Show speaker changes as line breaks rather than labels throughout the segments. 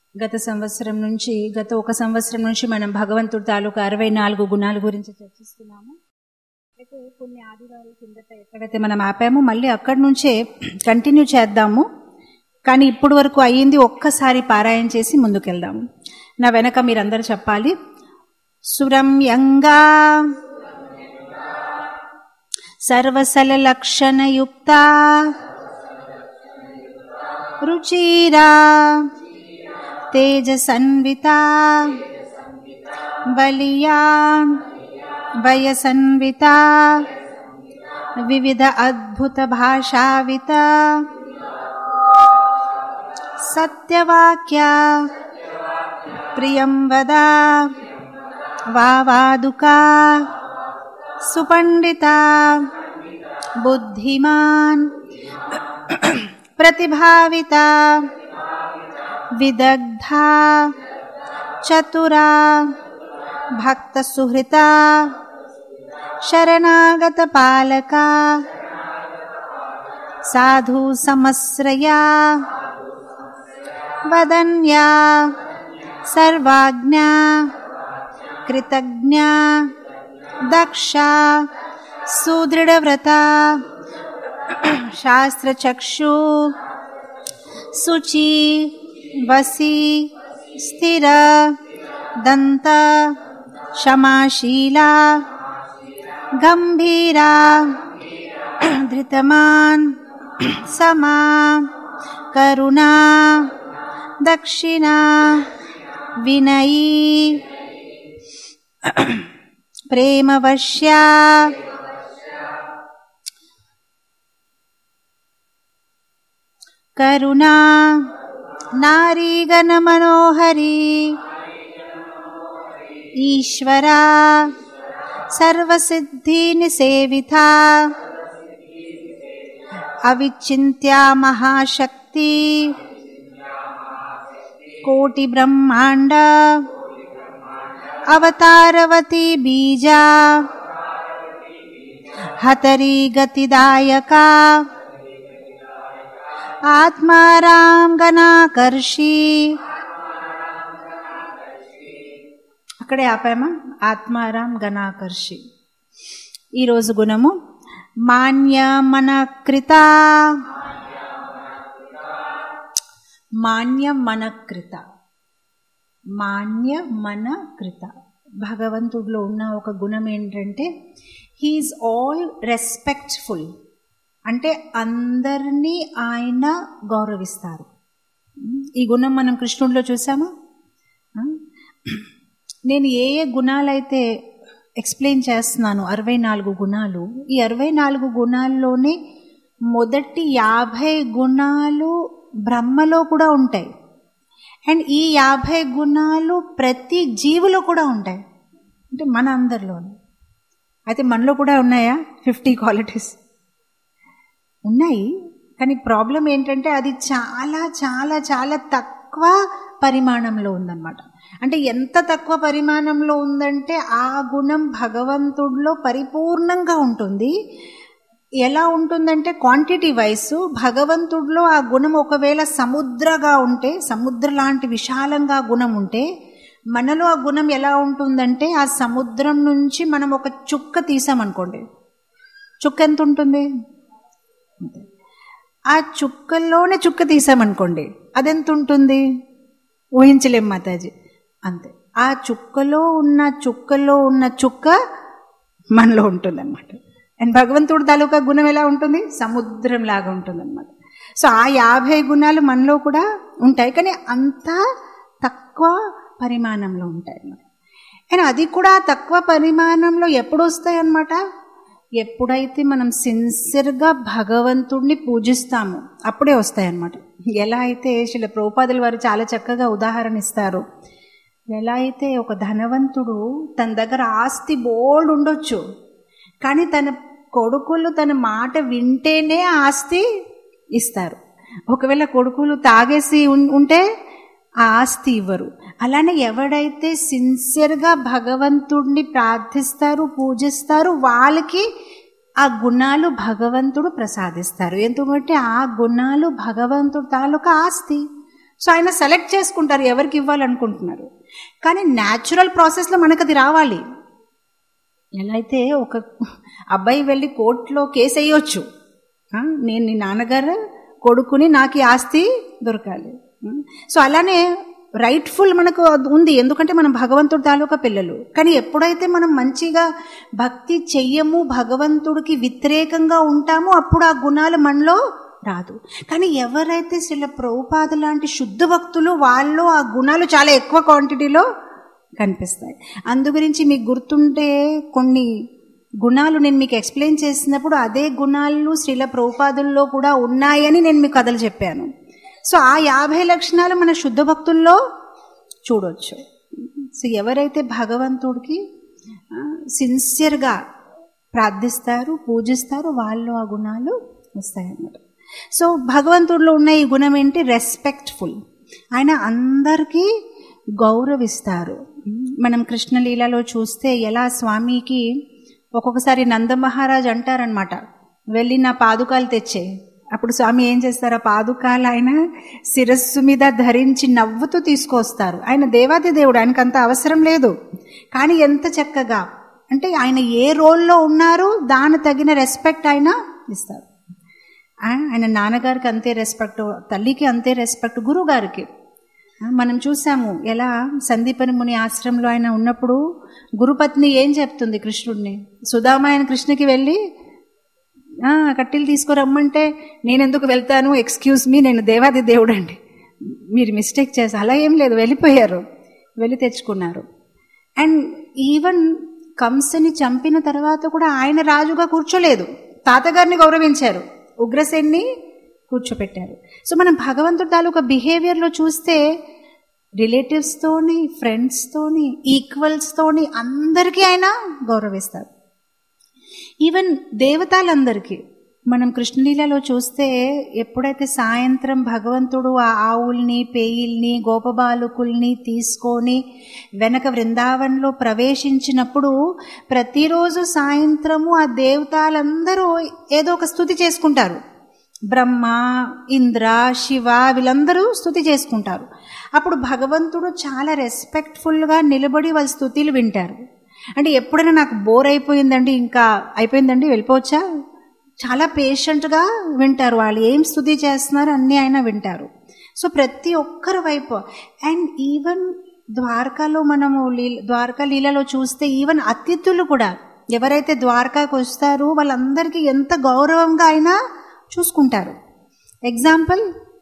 గత సంవత్సరం నుంచి గత ఒక సంవత్సరం నుంచి మనం భగవంతుడి తాలూకు అరవై నాలుగు గుణాల గురించి చర్చిస్తున్నాము అయితే కొన్ని ఆదివారాల కిందట ఎక్కడైతే మనం ఆపామో మళ్ళీ అక్కడి నుంచే కంటిన్యూ చేద్దాము కానీ ఇప్పుడు వరకు అయ్యింది ఒక్కసారి పారాయణ చేసి ముందుకెళ్దాము నా వెనక మీరందరూ చెప్పాలి సురమ్యంగా సర్వసల లక్షణయుక్త రుచిరా తేజసన్విత బలియా వయసన్విత వివిధ అద్భుత భాషావిత సత్యవాక్య ప్రియం వద వావాదుకా సుపండిత బుద్ధిమాన్ ప్రతిభావిత విదగ్ధా చతురా భక్త సుహృత శరణాగత పాలక సాధు సమశ్రయా వదన్యా సర్వాజ్ఞా కృతజ్ఞా దక్ష సుదృఢవ్రత శాస్త్రచక్షు శుచి వసి స్థిర దంత క్షమాశీలా గంభీరా ధృతమాన్ సమా కరుణా దక్షిణా వినయీ ప్రేమవశ్యా కరుణా నారీగణ మనోహరి ఈశ్వరా సర్వసిద్ధీని సేవిత అవిచింత్యా మహాశక్తి కోటి బ్రహ్మాండ అవతారవతి బీజా హతరీ గతిదాయకా ఆత్మారాం గణాకర్షి అక్కడే ఆపామా ఆత్మారాం గణాకర్షి ఈరోజు గుణము మాన్య మన కృత మాన్య మన కృత మాన్య మన కృత భగవంతుడిలో ఉన్న ఒక గుణం ఏంటంటే హీఈస్ ఆల్ రెస్పెక్ట్ఫుల్ అంటే అందరినీ ఆయన గౌరవిస్తారు ఈ గుణం మనం కృష్ణుడిలో చూసామా నేను ఏ ఏ గుణాలైతే ఎక్స్ప్లెయిన్ చేస్తున్నాను అరవై నాలుగు గుణాలు ఈ అరవై నాలుగు గుణాల్లోనే మొదటి యాభై గుణాలు బ్రహ్మలో కూడా ఉంటాయి అండ్ ఈ యాభై గుణాలు ప్రతి జీవులో కూడా ఉంటాయి అంటే మన అందరిలోనే అయితే మనలో కూడా ఉన్నాయా ఫిఫ్టీ క్వాలిటీస్ ఉన్నాయి కానీ ప్రాబ్లం ఏంటంటే అది చాలా చాలా చాలా తక్కువ పరిమాణంలో ఉందన్నమాట అంటే ఎంత తక్కువ పరిమాణంలో ఉందంటే ఆ గుణం భగవంతుడిలో పరిపూర్ణంగా ఉంటుంది ఎలా ఉంటుందంటే క్వాంటిటీ వైస్ భగవంతుడిలో ఆ గుణం ఒకవేళ సముద్రగా ఉంటే సముద్ర లాంటి విశాలంగా గుణం ఉంటే మనలో ఆ గుణం ఎలా ఉంటుందంటే ఆ సముద్రం నుంచి మనం ఒక చుక్క తీసామనుకోండి చుక్క ఎంత ఉంటుంది ఆ చుక్కల్లోనే చుక్క తీసామనుకోండి అదెంత ఉంటుంది ఊహించలేం మాతాజీ అంతే ఆ చుక్కలో ఉన్న చుక్కలో ఉన్న చుక్క మనలో ఉంటుంది అనమాట అండ్ భగవంతుడు తాలూకా గుణం ఎలా ఉంటుంది సముద్రం లాగా ఉంటుంది అనమాట సో ఆ యాభై గుణాలు మనలో కూడా ఉంటాయి కానీ అంత తక్కువ పరిమాణంలో ఉంటాయి అన్నమాట అండ్ అది కూడా తక్కువ పరిమాణంలో ఎప్పుడు వస్తాయి అన్నమాట ఎప్పుడైతే మనం సిన్సియర్గా భగవంతుడిని పూజిస్తామో అప్పుడే వస్తాయి అన్నమాట ఎలా అయితే శిల ప్రోపాదుల వారు చాలా చక్కగా ఉదాహరణ ఇస్తారు ఎలా అయితే ఒక ధనవంతుడు తన దగ్గర ఆస్తి బోల్డ్ ఉండొచ్చు కానీ తన కొడుకులు తన మాట వింటేనే ఆస్తి ఇస్తారు ఒకవేళ కొడుకులు తాగేసి ఉంటే ఆ ఆస్తి ఇవ్వరు అలానే ఎవడైతే సిన్సియర్గా భగవంతుడిని ప్రార్థిస్తారు పూజిస్తారు వాళ్ళకి ఆ గుణాలు భగవంతుడు ప్రసాదిస్తారు ఎందుకంటే ఆ గుణాలు భగవంతుడు తాలూకా ఆస్తి సో ఆయన సెలెక్ట్ చేసుకుంటారు ఎవరికి ఇవ్వాలనుకుంటున్నారు కానీ న్యాచురల్ ప్రాసెస్లో మనకు అది రావాలి ఎలా అయితే ఒక అబ్బాయి వెళ్ళి కోర్టులో కేసు వేయొచ్చు ఆ, నేను నీ నాన్నగారు కొడుకుని నాకు ఈ ఆస్తి దొరకాలి ఆ, సో అలానే రైట్ఫుల్ మనకు అది ఉంది ఎందుకంటే మనం భగవంతుడి తాలూకా పిల్లలు కానీ ఎప్పుడైతే మనం మంచిగా భక్తి చెయ్యము భగవంతుడికి వ్యతిరేకంగా ఉంటామో అప్పుడు ఆ గుణాలు మనలో రాదు కానీ ఎవరైతే శిల ప్రభుపాద లాంటి శుద్ధ భక్తులు వాళ్ళు ఆ గుణాలు చాలా ఎక్కువ క్వాంటిటీలో కనిపిస్తాయి అందు గురించి మీకు గుర్తుంటే కొన్ని గుణాలు నేను మీకు ఎక్స్ప్లెయిన్ చేసినప్పుడు అదే గుణాలు శ్రీల ప్రభుపాదుల్లో కూడా ఉన్నాయని నేను మీకు కథలు చెప్పాను సో ఆ యాభై లక్షణాలు మన శుద్ధ భక్తుల్లో చూడొచ్చు సో ఎవరైతే భగవంతుడికి సిన్సియర్గా ప్రార్థిస్తారు పూజిస్తారు వాళ్ళు ఆ గుణాలు వస్తాయన్నమాట సో భగవంతుడిలో ఉన్న ఈ గుణం ఏంటి రెస్పెక్ట్ఫుల్ ఆయన అందరికీ గౌరవిస్తారు మనం కృష్ణలీలలో చూస్తే ఎలా స్వామికి ఒక్కొక్కసారి నందమహారాజ్ అంటారనమాట వెళ్ళి నా పాదుకాలు తెచ్చే అప్పుడు స్వామి ఏం చేస్తారు ఆ పాదుకాలు ఆయన శిరస్సు మీద ధరించి నవ్వుతూ తీసుకొస్తారు ఆయన దేవాది దేవుడు ఆయనకు అంత అవసరం లేదు కానీ ఎంత చక్కగా అంటే ఆయన ఏ రోల్లో ఉన్నారో దాని తగిన రెస్పెక్ట్ ఆయన ఇస్తారు ఆ, ఆయన నాన్నగారికి అంతే రెస్పెక్ట్ తల్లికి అంతే రెస్పెక్ట్ గురువుగారికి ఆ, మనం చూసాము ఎలా సందీపని ముని ఆశ్రమంలో ఆయన ఉన్నప్పుడు గురుపత్ని ఏం చెప్తుంది కృష్ణుడిని సుధామ ఆయన కృష్ణకి వెళ్ళి "ఆ, కట్టెలు తీసుకురమ్మంటే నేను ఎందుకు వెళ్తాను ఎక్స్క్యూజ్ మీ నేను దేవాది దేవుడు అండి మీరు మిస్టేక్ చేసి అలా ఏం లేదు వెళ్ళిపోయారు వెళ్ళి తెచ్చుకున్నారు అండ్ ఈవెన్ కంసని చంపిన తర్వాత కూడా ఆయన రాజుగా కూర్చోలేదు తాతగారిని గౌరవించారు ఉగ్రసేన్ని కూర్చోపెట్టారు సో మనం భగవంతుడి తాలూకా బిహేవియర్లో చూస్తే రిలేటివ్స్తోని ఫ్రెండ్స్తోని ఈక్వల్స్తోని అందరికీ ఆయన గౌరవిస్తారు ఈవెన్ దేవతలందరికీ మనం కృష్ణలీలలో చూస్తే ఎప్పుడైతే సాయంత్రం భగవంతుడు ఆ ఆవుల్ని పేయిల్ని గోపబాలుకుల్ని తీసుకొని వెనక వృందావనంలో ప్రవేశించినప్పుడు ప్రతిరోజు సాయంత్రము ఆ దేవతలందరూ ఏదో ఒక స్థుతి చేసుకుంటారు బ్రహ్మ ఇంద్ర శివ వీళ్ళందరూ స్థుతి చేసుకుంటారు అప్పుడు భగవంతుడు చాలా రెస్పెక్ట్ఫుల్గా నిలబడి వాళ్ళ స్థుతిలు వింటారు అంటే ఎప్పుడైనా నాకు బోర్ అయిపోయిందండి ఇంకా అయిపోయిందండి వెళ్ళిపోవచ్చా చాలా పేషెంట్గా వింటారు వాళ్ళు ఏం స్థుతి చేస్తున్నారు అన్నీ ఆయన వింటారు సో ప్రతి ఒక్కరి వైపు అండ్ ఈవెన్ ద్వారకాలో మనము లీల ద్వారకా లీలలో చూస్తే ఈవెన్ అతిథులు కూడా ఎవరైతే ద్వారకాకు వస్తారో వాళ్ళందరికీ ఎంత గౌరవంగా ఆయన చూసుకుంటారు ఎగ్జాంపుల్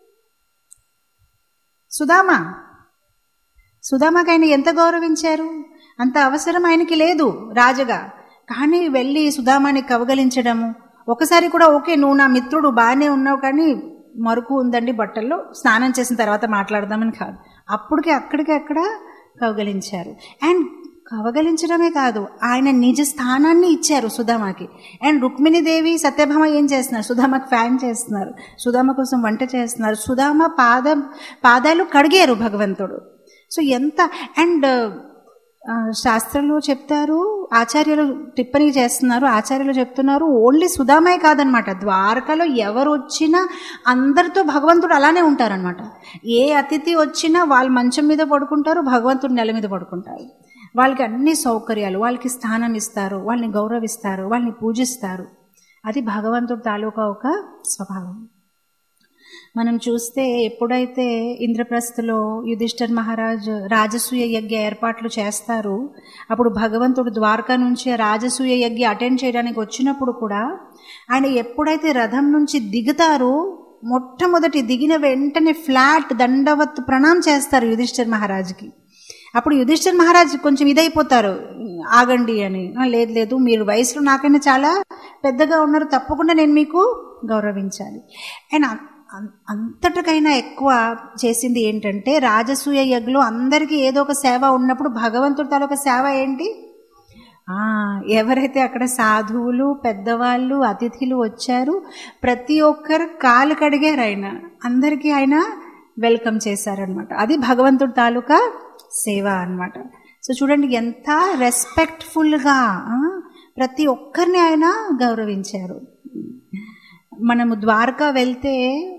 సుధామా సుధామాకి ఆయన ఎంత గౌరవించారు అంత అవసరం ఆయనకి లేదు రాజుగా కానీ వెళ్ళి సుధామాని కవగలించడము ఒకసారి కూడా ఓకే నువ్వు నా మిత్రుడు బాగానే ఉన్నావు కానీ మరుకు ఉందండి బట్టల్లో స్నానం చేసిన తర్వాత మాట్లాడదామని కాదు అప్పటికి అక్కడికి అక్కడ కవగలించారు అండ్ కవగలించడమే కాదు ఆయన నిజ స్థానాన్ని ఇచ్చారు సుధామాకి అండ్ రుక్మిణీదేవి సత్యభామ ఏం చేస్తున్నారు సుధామకి ఫ్యాన్ చేస్తున్నారు సుధామ కోసం వంట చేస్తున్నారు సుధామ పాద పాదాలు కడిగారు భగవంతుడు సో ఎంత అండ్ ఆ, శాస్త్రంలో చెప్తారు ఆచార్యులు టిప్పణి చేస్తున్నారు ఆచార్యులు చెప్తున్నారు ఓన్లీ సుధామే కాదనమాట ద్వారకలో ఎవరు వచ్చినా అందరితో భగవంతుడు అలానే ఉంటారనమాట ఏ అతిథి వచ్చినా వాళ్ళు మంచం మీద పడుకుంటారు భగవంతుడు నెల మీద పడుకుంటారు వాళ్ళకి అన్ని సౌకర్యాలు వాళ్ళకి స్థానం ఇస్తారు వాళ్ళని గౌరవిస్తారు వాళ్ళని పూజిస్తారు అది భగవంతుడు తాలూకా ఒక స్వభావం మనం చూస్తే ఎప్పుడైతే ఇంద్రప్రస్థలో యుధిష్ఠర్ మహారాజ్ రాజసూయ యజ్ఞ ఏర్పాట్లు చేస్తారు అప్పుడు భగవంతుడు ద్వారకా నుంచి ఆ రాజసూయ యజ్ఞ అటెండ్ చేయడానికి వచ్చినప్పుడు కూడా ఆయన ఎప్పుడైతే రథం నుంచి దిగుతారో మొట్టమొదటి దిగిన వెంటనే ఫ్లాట్ దండవత్ ప్రణాం చేస్తారు యుధిష్ఠర్ మహారాజ్కి అప్పుడు యుధిష్ఠర్ మహారాజ్ కొంచెం ఇదైపోతారు ఆగండి అని "ఆ, లేదు లేదు మీరు వయసులో నాకైనా చాలా పెద్దగా ఉన్నారు తప్పకుండా నేను మీకు గౌరవించాలి అండ్ అం- అం- అంతటికైనా ఎక్కువ చేసింది ఏంటంటే రాజసూయ యజ్ఞలో అందరికీ ఏదో ఒక సేవ ఉన్నప్పుడు భగవంతుడి తాలూకా సేవ ఏంటి ఆ, ఎవరైతే అక్కడ సాధువులు పెద్దవాళ్ళు అతిథులు వచ్చారు ప్రతి ఒక్కరు కాలు కడిగారు ఆయన అందరికీ ఆయన వెల్కమ్ చేశారనమాట అది భగవంతుడి తాలూకా సేవ అన్నమాట సో చూడండి ఎంత రెస్పెక్ట్ఫుల్గా ప్రతి ఒక్కరిని ఆయన గౌరవించారు మనము ద్వారకా వెళ్తే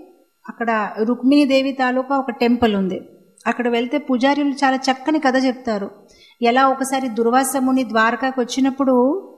అక్కడ రుక్మిణీ దేవి తాలూకా ఒక టెంపుల్ ఉంది అక్కడ వెళ్తే పూజారులు చాలా చక్కని కథ చెప్తారు ఎలా ఒకసారి దుర్వాసముని ద్వారకాకు వచ్చినప్పుడు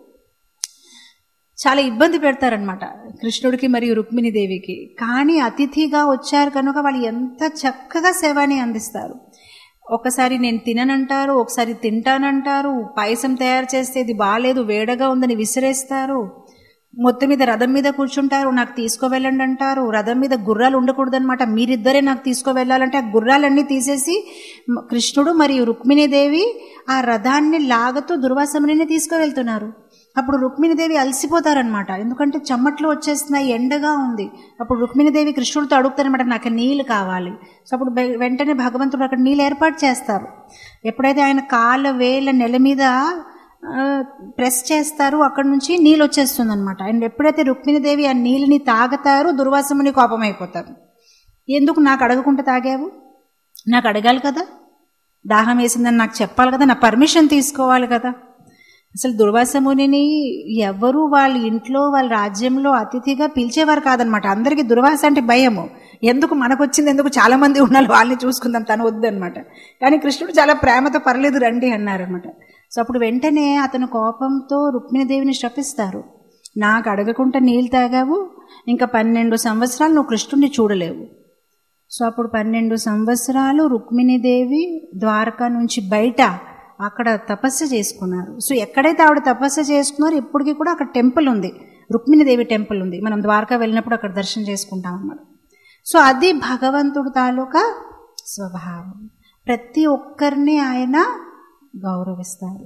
చాలా ఇబ్బంది పెడతారనమాట కృష్ణుడికి మరియు రుక్మిణీ దేవికి కానీ అతిథిగా వచ్చారు కనుక వాళ్ళు ఎంత చక్కగా సేవాని అందిస్తారు ఒకసారి నేను తిననంటారు ఒకసారి తింటానంటారు పాయసం తయారు చేస్తే ఇది బాగాలేదు వేడగా ఉందని విసిరేస్తారు మొత్తం మీద రథం మీద కూర్చుంటారు నాకు తీసుకువెళ్ళండి అంటారు రథం మీద గుర్రాలు ఉండకూడదనమాట మీరిద్దరే నాకు తీసుకువెళ్ళాలంటే ఆ గుర్రాలన్నీ తీసేసి మ- కృష్ణుడు మరియు రుక్మిణీదేవి ఆ రథాన్ని లాగుతూ దుర్వాసముని తీసుకువెళ్తున్నారు అప్పుడు రుక్మిణీదేవి అలసిపోతారనమాట ఎందుకంటే చెమ్మట్లు వచ్చేస్తున్నాయి ఎండగా ఉంది అప్పుడు రుక్మిణీదేవి కృష్ణుడితో అడుగుతారనమాట నాకు నీళ్ళు కావాలి సో అప్పుడు వె- వెంటనే భగవంతుడు అక్కడ నీళ్ళు ఏర్పాటు చేస్తారు ఎప్పుడైతే ఆయన కాళ్ళ వేళ్ళ నెల మీద ఆ, ప్రెస్ చేస్తారు అక్కడ నుంచి నీళ్ళు వచ్చేస్తుంది అనమాట అండ్ ఎప్పుడైతే రుక్మిణీదేవి ఆ నీళ్ళని తాగుతారు దుర్వాసముని కోపం అయిపోతారు ఎందుకు నాకు అడగకుండా తాగావు నాకు అడగాలి కదా దాహం వేసిందని నాకు చెప్పాలి కదా నా పర్మిషన్ తీసుకోవాలి కదా అసలు దుర్వాసమునిని ఎవరు వాళ్ళ ఇంట్లో వాళ్ళ రాజ్యంలో అతిథిగా పిలిచేవారు కాదనమాట అందరికీ దుర్వాస అంటే భయము ఎందుకు మనకు వచ్చింది ఎందుకు చాలా మంది ఉన్నారు వాళ్ళని చూసుకుందాం తను వద్దనమాట కానీ కృష్ణుడు చాలా ప్రేమతో పర్లేదు రండి అన్నారనమాట సో అప్పుడు వెంటనే అతను కోపంతో రుక్మిణీదేవిని శపిస్తారు నాకు అడగకుండా నీళ్ళు తాగావు ఇంకా పన్నెండు సంవత్సరాలు నువ్వు కృష్ణుడిని చూడలేవు సో అప్పుడు పన్నెండు సంవత్సరాలు రుక్మిణీదేవి ద్వారకా నుంచి బయట అక్కడ తపస్సు చేసుకున్నారు సో ఎక్కడైతే ఆవిడ తపస్సు చేసుకున్నారో ఇప్పటికీ కూడా అక్కడ టెంపుల్ ఉంది రుక్మిణీదేవి టెంపుల్ ఉంది మనం ద్వారకా వెళ్ళినప్పుడు అక్కడ దర్శనం చేసుకుంటాం అన్నమాట సో అది భగవంతుడు తాలూకా స్వభావం ప్రతి ఒక్కరిని ఆయన గౌరవిస్తారు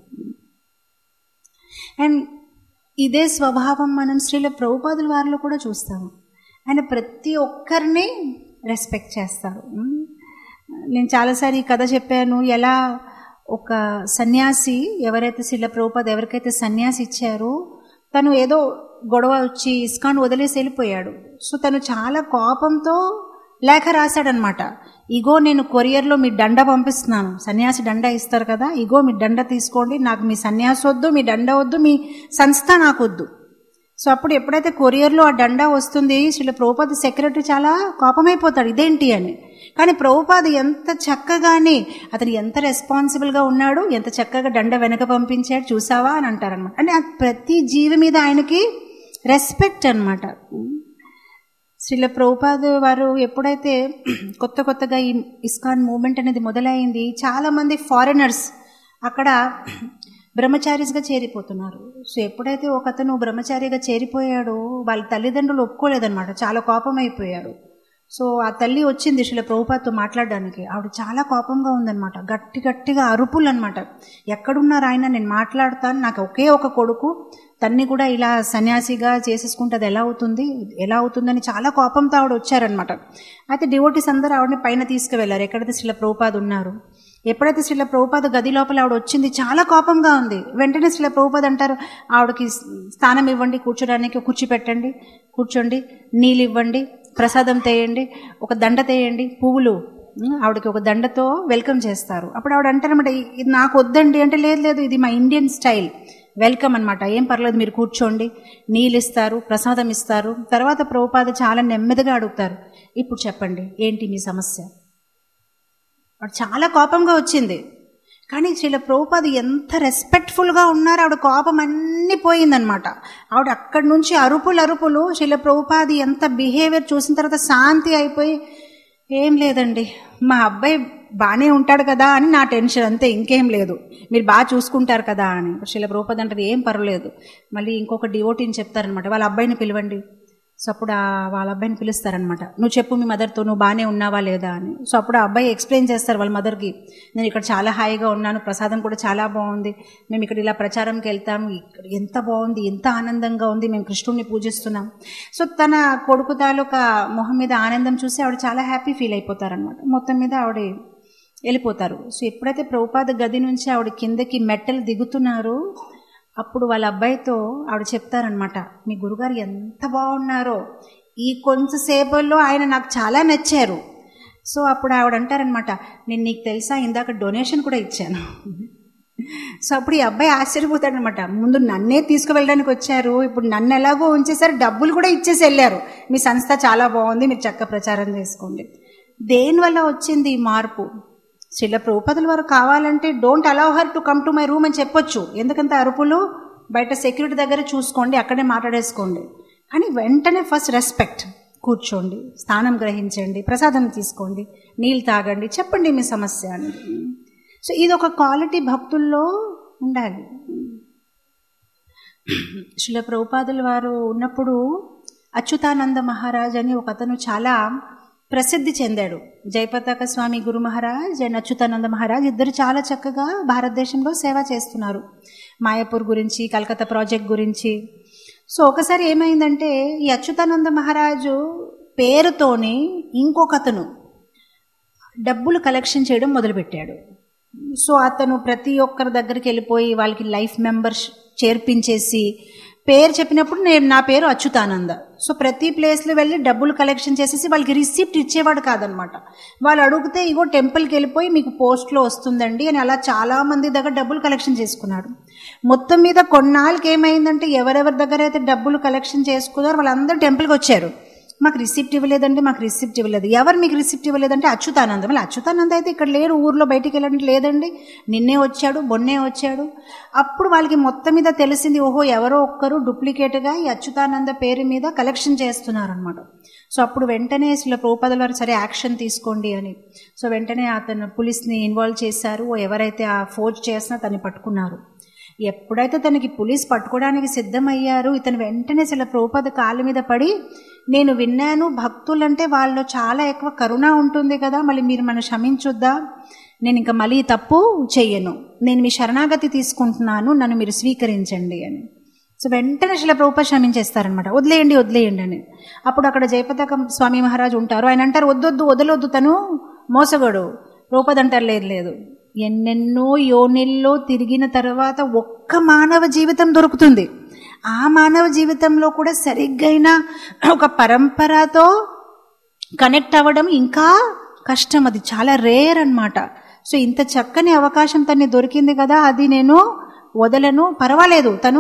అండ్ ఇదే స్వభావం మనం శ్రీల ప్రభుపాదుల వారిలో కూడా చూస్తాము ఆయన ప్రతి ఒక్కరిని రెస్పెక్ట్ చేస్తారు ఉమ్. నేను చాలాసారి ఈ కథ చెప్పాను ఎలా ఒక సన్యాసి ఎవరైతే శిల ప్రభుపాద్ ఎవరికైతే సన్యాసి ఇచ్చారో తను ఏదో గొడవ వచ్చి ఇస్కాన్ వదిలేసి వెళ్ళిపోయాడు సో తను చాలా కోపంతో లేఖ రాశాడనమాట ఇగో నేను కొరియర్లో మీ దండ పంపిస్తున్నాను సన్యాసి దండ ఇస్తారు కదా ఇగో మీ దండ తీసుకోండి నాకు మీ సన్యాసి వద్దు మీ దండ వద్దు మీ సంస్థ నాకు వద్దు సో అప్పుడు ఎప్పుడైతే కొరియర్లో ఆ దండా వస్తుంది శ్రీల ప్రభుపాద సెక్రటరీ చాలా కోపమైపోతాడు ఇదేంటి అని కానీ ప్రభుపాద ఎంత చక్కగానే అతను ఎంత రెస్పాన్సిబుల్గా ఉన్నాడు ఎంత చక్కగా దండ వెనక పంపించాడు చూసావా అని అంటారనమాట అంటే ఆ ప్రతి జీవి మీద ఆయనకి రెస్పెక్ట్ అనమాట శ్రీల ప్రభుపాద్ వారు ఎప్పుడైతే కొత్త కొత్తగా ఈ ఇస్కాన్ మూమెంట్ అనేది మొదలైంది చాలామంది ఫారినర్స్ అక్కడ బ్రహ్మచారీస్గా చేరిపోతున్నారు సో ఎప్పుడైతే ఒక అతను బ్రహ్మచారిగా చేరిపోయాడో వాళ్ళ తల్లిదండ్రులు ఒప్పుకోలేదన్నమాట చాలా కోపం అయిపోయారు సో ఆ తల్లి వచ్చింది శిల ప్రభుపాతో మాట్లాడడానికి ఆవిడ చాలా కోపంగా ఉందన్నమాట గట్టి గట్టిగా అరుపులు అనమాట ఎక్కడున్నారు ఆయన నేను మాట్లాడతాను నాకు ఒకే ఒక కొడుకు తన్ని కూడా ఇలా సన్యాసిగా చేసేసుకుంటే అది ఎలా అవుతుంది ఎలా అవుతుందని చాలా కోపంతో ఆవిడ వచ్చారనమాట అయితే డివోటీస్ అందరూ ఆవిడని పైన తీసుకువెళ్ళారు ఎక్కడైతే శిల ప్రభుపాద్ ఉన్నారు ఎప్పుడైతే శ్రీల ప్రభుపాద గది లోపల ఆవిడ వచ్చింది చాలా కోపంగా ఉంది వెంటనే శ్రీల ప్రభుపాద అంటారు ఆవిడకి స్థానం ఇవ్వండి కూర్చోడానికి కుర్చీ పెట్టండి కూర్చోండి నీళ్ళు ఇవ్వండి ప్రసాదం తేయండి ఒక దండ తేయండి పువ్వులు ఉమ్, ఆవిడకి ఒక దండతో వెల్కమ్ చేస్తారు అప్పుడు ఆవిడ అంటారనమాట ఇది నాకు వద్దండి అంటే లేదు లేదు ఇది మా ఇండియన్ స్టైల్ వెల్కమ్ అనమాట ఏం పర్లేదు మీరు కూర్చోండి నీళ్ళు ఇస్తారు ప్రసాదం ఇస్తారు తర్వాత ప్రభుపాద చాలా నెమ్మదిగా అడుగుతారు ఇప్పుడు చెప్పండి ఏంటి మీ సమస్య ఆవిడ చాలా కోపంగా వచ్చింది కానీ శ్రీల ప్రభుపాద ఎంత రెస్పెక్ట్ఫుల్గా ఉన్నారు ఆవిడ కోపం అన్నీ పోయిందనమాట ఆవిడ అక్కడి నుంచి అరుపులు అరుపులు శ్రీల ప్రభుపాది ఎంత బిహేవియర్ చూసిన తర్వాత శాంతి అయిపోయి ఏం లేదండి మా అబ్బాయి బాగానే ఉంటాడు కదా అని నా టెన్షన్ అంతే ఇంకేం లేదు మీరు బాగా చూసుకుంటారు కదా అని శ్రీల ప్రభుపాద అంటారు ఏం పర్వాలేదు మళ్ళీ ఇంకొక డివోటీని చెప్తారనమాట వాళ్ళ అబ్బాయిని పిలవండి సో అప్పుడు ఆ వాళ్ళ అబ్బాయిని పిలుస్తారనమాట నువ్వు చెప్పు మీ మదర్తో నువ్వు బాగానే ఉన్నావా లేదా అని సో అప్పుడు ఆ అబ్బాయి ఎక్స్ప్లెయిన్ చేస్తారు వాళ్ళ మదర్కి నేను ఇక్కడ చాలా హాయిగా ఉన్నాను ప్రసాదం కూడా చాలా బాగుంది మేము ఇక్కడ ఇలా ప్రచారంకి వెళ్తాము ఇక్కడ ఎంత బాగుంది ఎంత ఆనందంగా ఉంది మేము కృష్ణుడిని పూజిస్తున్నాం సో తన కొడుకు తాలూకా మొహం మీద ఆనందం చూసి ఆవిడ చాలా హ్యాపీ ఫీల్ అయిపోతారనమాట మొత్తం మీద ఆవిడ వెళ్ళిపోతారు సో ఎప్పుడైతే ప్రభుపాద గది నుంచి ఆవిడ కిందకి మెట్టలు దిగుతున్నారో అప్పుడు వాళ్ళ అబ్బాయితో ఆవిడ చెప్తారనమాట మీ గురుగారు ఎంత బాగున్నారో ఈ కొంచెంసేపల్లో ఆయన నాకు చాలా నచ్చారు సో అప్పుడు ఆవిడ అంటారనమాట నేను నీకు తెలుసా ఇందాక డొనేషన్ కూడా ఇచ్చాను సో అప్పుడు ఈ అబ్బాయి ఆశ్చర్యపోతాడు అనమాట ముందు నన్నే తీసుకువెళ్ళడానికి వచ్చారు ఇప్పుడు నన్ను ఎలాగో ఉంచేసారు డబ్బులు కూడా ఇచ్చేసి వెళ్ళారు మీ సంస్థ చాలా బాగుంది మీరు చక్క ప్రచారం చేసుకోండి దేనివల్ల వచ్చింది ఈ మార్పు శిల ప్రభుపదుల వారు కావాలంటే don't allow her to come to my room అని చెప్పొచ్చు ఎందుకంత అరుపులు బయట సెక్యూరిటీ దగ్గర చూసుకోండి అక్కడే మాట్లాడేసుకోండి కానీ వెంటనే ఫస్ట్ రెస్పెక్ట్ కూర్చోండి స్థానం గ్రహించండి ప్రసాదం తీసుకోండి నీళ్ళు తాగండి చెప్పండి మీ సమస్య అని సో ఇది ఒక క్వాలిటీ భక్తుల్లో ఉండాలి శిల ప్రభుపాదుల వారు ఉన్నప్పుడు అచ్యుతానంద మహారాజ్ అని ఒక అతను చాలా ప్రసిద్ధి చెందాడు జయపతాక స్వామి గురు మహారాజ్ అండ్ అచ్యుతానంద మహారాజ్ ఇద్దరు చాలా చక్కగా భారతదేశంలో సేవ చేస్తున్నారు మాయాపూర్ గురించి కలకత్తా ప్రాజెక్ట్ గురించి సో ఒకసారి ఏమైందంటే ఈ అచ్యుతానంద మహారాజు పేరుతోని ఇంకొక అతను డబ్బులు కలెక్షన్ చేయడం మొదలుపెట్టాడు సో అతను ప్రతి ఒక్కరి దగ్గరికి వెళ్ళిపోయి వాళ్ళకి లైఫ్ మెంబర్స్ చేర్పించేసి పేరు చెప్పినప్పుడు నేను నా పేరు అచ్యుతానంద సో ప్రతి ప్లేస్లో వెళ్ళి డబ్బులు కలెక్షన్ చేసేసి వాళ్ళకి రిసిప్ట్ ఇచ్చేవాడు కాదనమాట వాళ్ళు అడిగితే ఇగో టెంపుల్కి వెళ్ళిపోయి మీకు పోస్ట్లో వస్తుందండి అని అలా చాలా మంది దగ్గర డబ్బులు కలెక్షన్ చేసుకున్నాడు మొత్తం మీద కొన్నాళ్ళకి ఏమైందంటే ఎవరెవరి దగ్గర అయితే డబ్బులు కలెక్షన్ చేసుకున్నారో వాళ్ళందరూ టెంపుల్కి వచ్చారు మాకు రిసిప్ట్ ఇవ్వలేదండి మాకు రిసిప్ట్ ఇవ్వలేదు ఎవరు మీకు రిసిప్ట్ ఇవ్వలేదంటే అచ్యుతానంద మళ్ళీ అచ్యుతానంద అయితే ఇక్కడ లేరు ఊర్లో బయటికి వెళ్ళడానికి లేదండి నిన్నే వచ్చాడు మొన్నే వచ్చాడు అప్పుడు వాళ్ళకి మొత్తం మీద తెలిసింది ఓహో ఎవరో ఒక్కరు డూప్లికేట్గా ఈ అచ్యుతానంద పేరు మీద కలెక్షన్ చేస్తున్నారనమాట సో అప్పుడు వెంటనే అసలు ప్రభుపదుల వారు సరే యాక్షన్ తీసుకోండి అని సో వెంటనే అతను పోలీస్ని ఇన్వాల్వ్ చేశారు ఎవరైతే ఆ ఫోర్జ్ చేసినా తను పట్టుకున్నారు ఎప్పుడైతే తనకి పోలీస్ పట్టుకోవడానికి సిద్ధమయ్యారు ఇతను వెంటనే అసలు ప్రభుపద కాళ్ళ మీద పడి నేను విన్నాను భక్తులంటే వాళ్ళలో చాలా ఎక్కువ కరుణ ఉంటుంది కదా మళ్ళీ మీరు మన క్షమించొద్దా నేను ఇంకా మళ్ళీ తప్పు చెయ్యను నేను మీ శరణాగతి తీసుకుంటున్నాను నన్ను మీరు స్వీకరించండి అని సో వెంటనే శిల ప్రభుప క్షమించేస్తారనమాట వదిలేయండి వదిలేయండి అని అప్పుడు అక్కడ జయపతాక స్వామి మహారాజు ఉంటారు ఆయన అంటారు వద్దొద్దు వదలొద్దు తను మోసగడు రూపద్ అంటారు లేదు లేదు ఎన్నెన్నో యోనిల్లో తిరిగిన తర్వాత ఒక్క మానవ జీవితం దొరుకుతుంది ఆ మానవ జీవితంలో కూడా సరిగ్గైన ఒక పరంపరతో కనెక్ట్ అవ్వడం ఇంకా కష్టం అది చాలా రేర్ అన్నమాట సో ఇంత చక్కని అవకాశం తన్ని దొరికింది కదా అది నేను వదలను పర్వాలేదు తను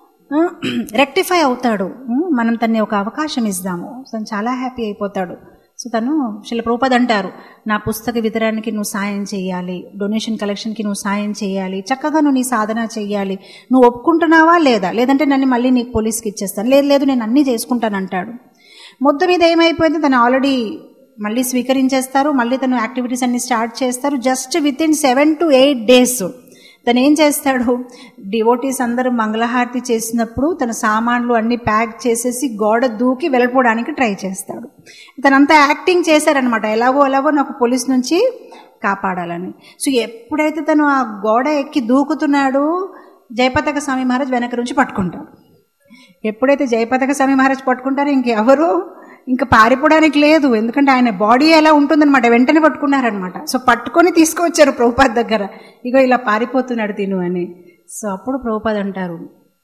రెక్టిఫై అవుతాడు ఉమ్, మనం తన్ని ఒక అవకాశం ఇద్దాము తను చాలా హ్యాపీ అయిపోతాడు సో తను శిల ప్రభుపద్ అంటారు నా పుస్తక వితరణకి నువ్వు సాయం చేయాలి డొనేషన్ కలెక్షన్కి నువ్వు సాయం చేయాలి చక్కగా నువ్వు నీ సాధన చేయాలి నువ్వు ఒప్పుకుంటున్నావా లేదా లేదంటే నన్ను మళ్ళీ నీకు పోలీస్కి ఇచ్చేస్తాను లేదు లేదు నేను అన్నీ చేసుకుంటాను అంటాడు మొత్తం మీద ఏమైపోయింది తను ఆల్రెడీ మళ్ళీ స్వీకరించేస్తారు మళ్ళీ తను యాక్టివిటీస్ అన్ని స్టార్ట్ చేస్తారు just with in seven to eight days తను ఏం చేస్తాడు డివోటీస్ అందరూ మంగళహారతి చేసినప్పుడు తన సామాన్లు అన్ని ప్యాక్ చేసేసి గోడ దూకి వెళ్ళిపోవడానికి ట్రై చేస్తాడు తనంతా యాక్టింగ్ చేశారనమాట ఎలాగో ఎలాగో నాకు పోలీస్ నుంచి కాపాడాలని సో ఎప్పుడైతే తను ఆ గోడ ఎక్కి దూకుతున్నాడో జయపతాక స్వామి మహారాజ్ వెనక నుంచి పట్టుకుంటాడు ఎప్పుడైతే జయపతాక స్వామి మహారాజ్ పట్టుకుంటారో ఇంకెవరు ఇంకా పారిపోవడానికి లేదు ఎందుకంటే ఆయన బాడీ ఎలా ఉంటుందన్నమాట వెంటనే పట్టుకున్నారనమాట సో పట్టుకొని తీసుకువచ్చారు ప్రభుపాద్ దగ్గర ఇగో ఇలా పారిపోతున్నాడు తిను అని సో అప్పుడు ప్రభుపాద్ అంటారు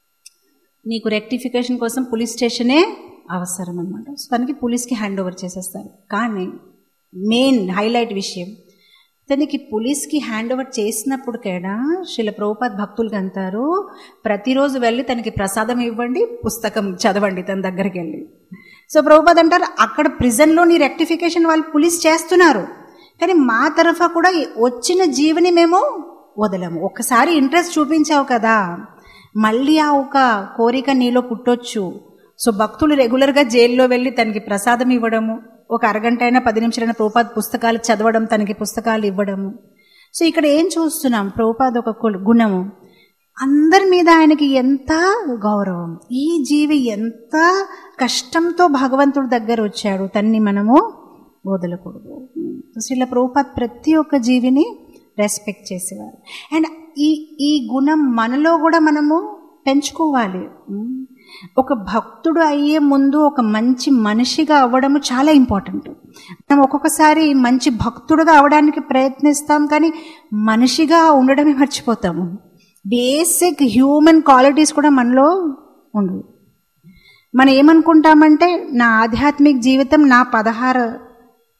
నీకు రెక్టిఫికేషన్ కోసం పోలీస్ స్టేషనే అవసరం అనమాట సో తనకి పోలీస్కి హ్యాండ్ ఓవర్ చేసేస్తారు కానీ మెయిన్ హైలైట్ విషయం తనకి పోలీస్కి హ్యాండ్ ఓవర్ చేసినప్పుడు కూడా శిల ప్రభుపాద్ భక్తులకి అంటారు ప్రతిరోజు వెళ్ళి తనకి ప్రసాదం ఇవ్వండి పుస్తకం చదవండి తన దగ్గరికి వెళ్ళి సో ప్రభుపాద్ అంటారు అక్కడ ప్రిజన్లో నీ రెక్టిఫికేషన్ వాళ్ళు పోలీస్ చేస్తున్నారు కానీ మా తరఫా కూడా వచ్చిన జీవిని మేము వదలము ఒక్కసారి ఇంట్రెస్ట్ చూపించావు కదా మళ్ళీ ఆ ఒక కోరిక నీలో పుట్టొచ్చు సో భక్తులు రెగ్యులర్గా జైల్లో వెళ్ళి తనకి ప్రసాదం ఇవ్వడము ఒక అరగంట అయినా పది నిమిషాలైనా ప్రభుపాద్ పుస్తకాలు చదవడం తనకి పుస్తకాలు ఇవ్వడము సో ఇక్కడ ఏం చూస్తున్నాం ప్రభుపాద్ ఒక కు- గుణము అందరి మీద ఆయనకి ఎంత గౌరవం ఈ జీవి ఎంత కష్టంతో భగవంతుడి దగ్గర వచ్చాడు తన్ని మనము వదలకూడదు శ్రీల ప్రభుపాద్ ప్రతి ఒక్క జీవిని రెస్పెక్ట్ చేసేవారు అండ్ ఈ ఈ గుణం మనలో కూడా మనము పెంచుకోవాలి ఉమ్. ఒక భక్తుడు అయ్యే ముందు ఒక మంచి మనిషిగా అవ్వడము చాలా ఇంపార్టెంట్ మనం ఒక్కొక్కసారి మంచి భక్తుడుగా అవడానికి ప్రయత్నిస్తాం కానీ మనిషిగా ఉండడమే మర్చిపోతాము బేసిక్ హ్యూమన్ క్వాలిటీస్ కూడా మనలో ఉండవు మనం ఏమనుకుంటామంటే నా ఆధ్యాత్మిక జీవితం నా పదహారు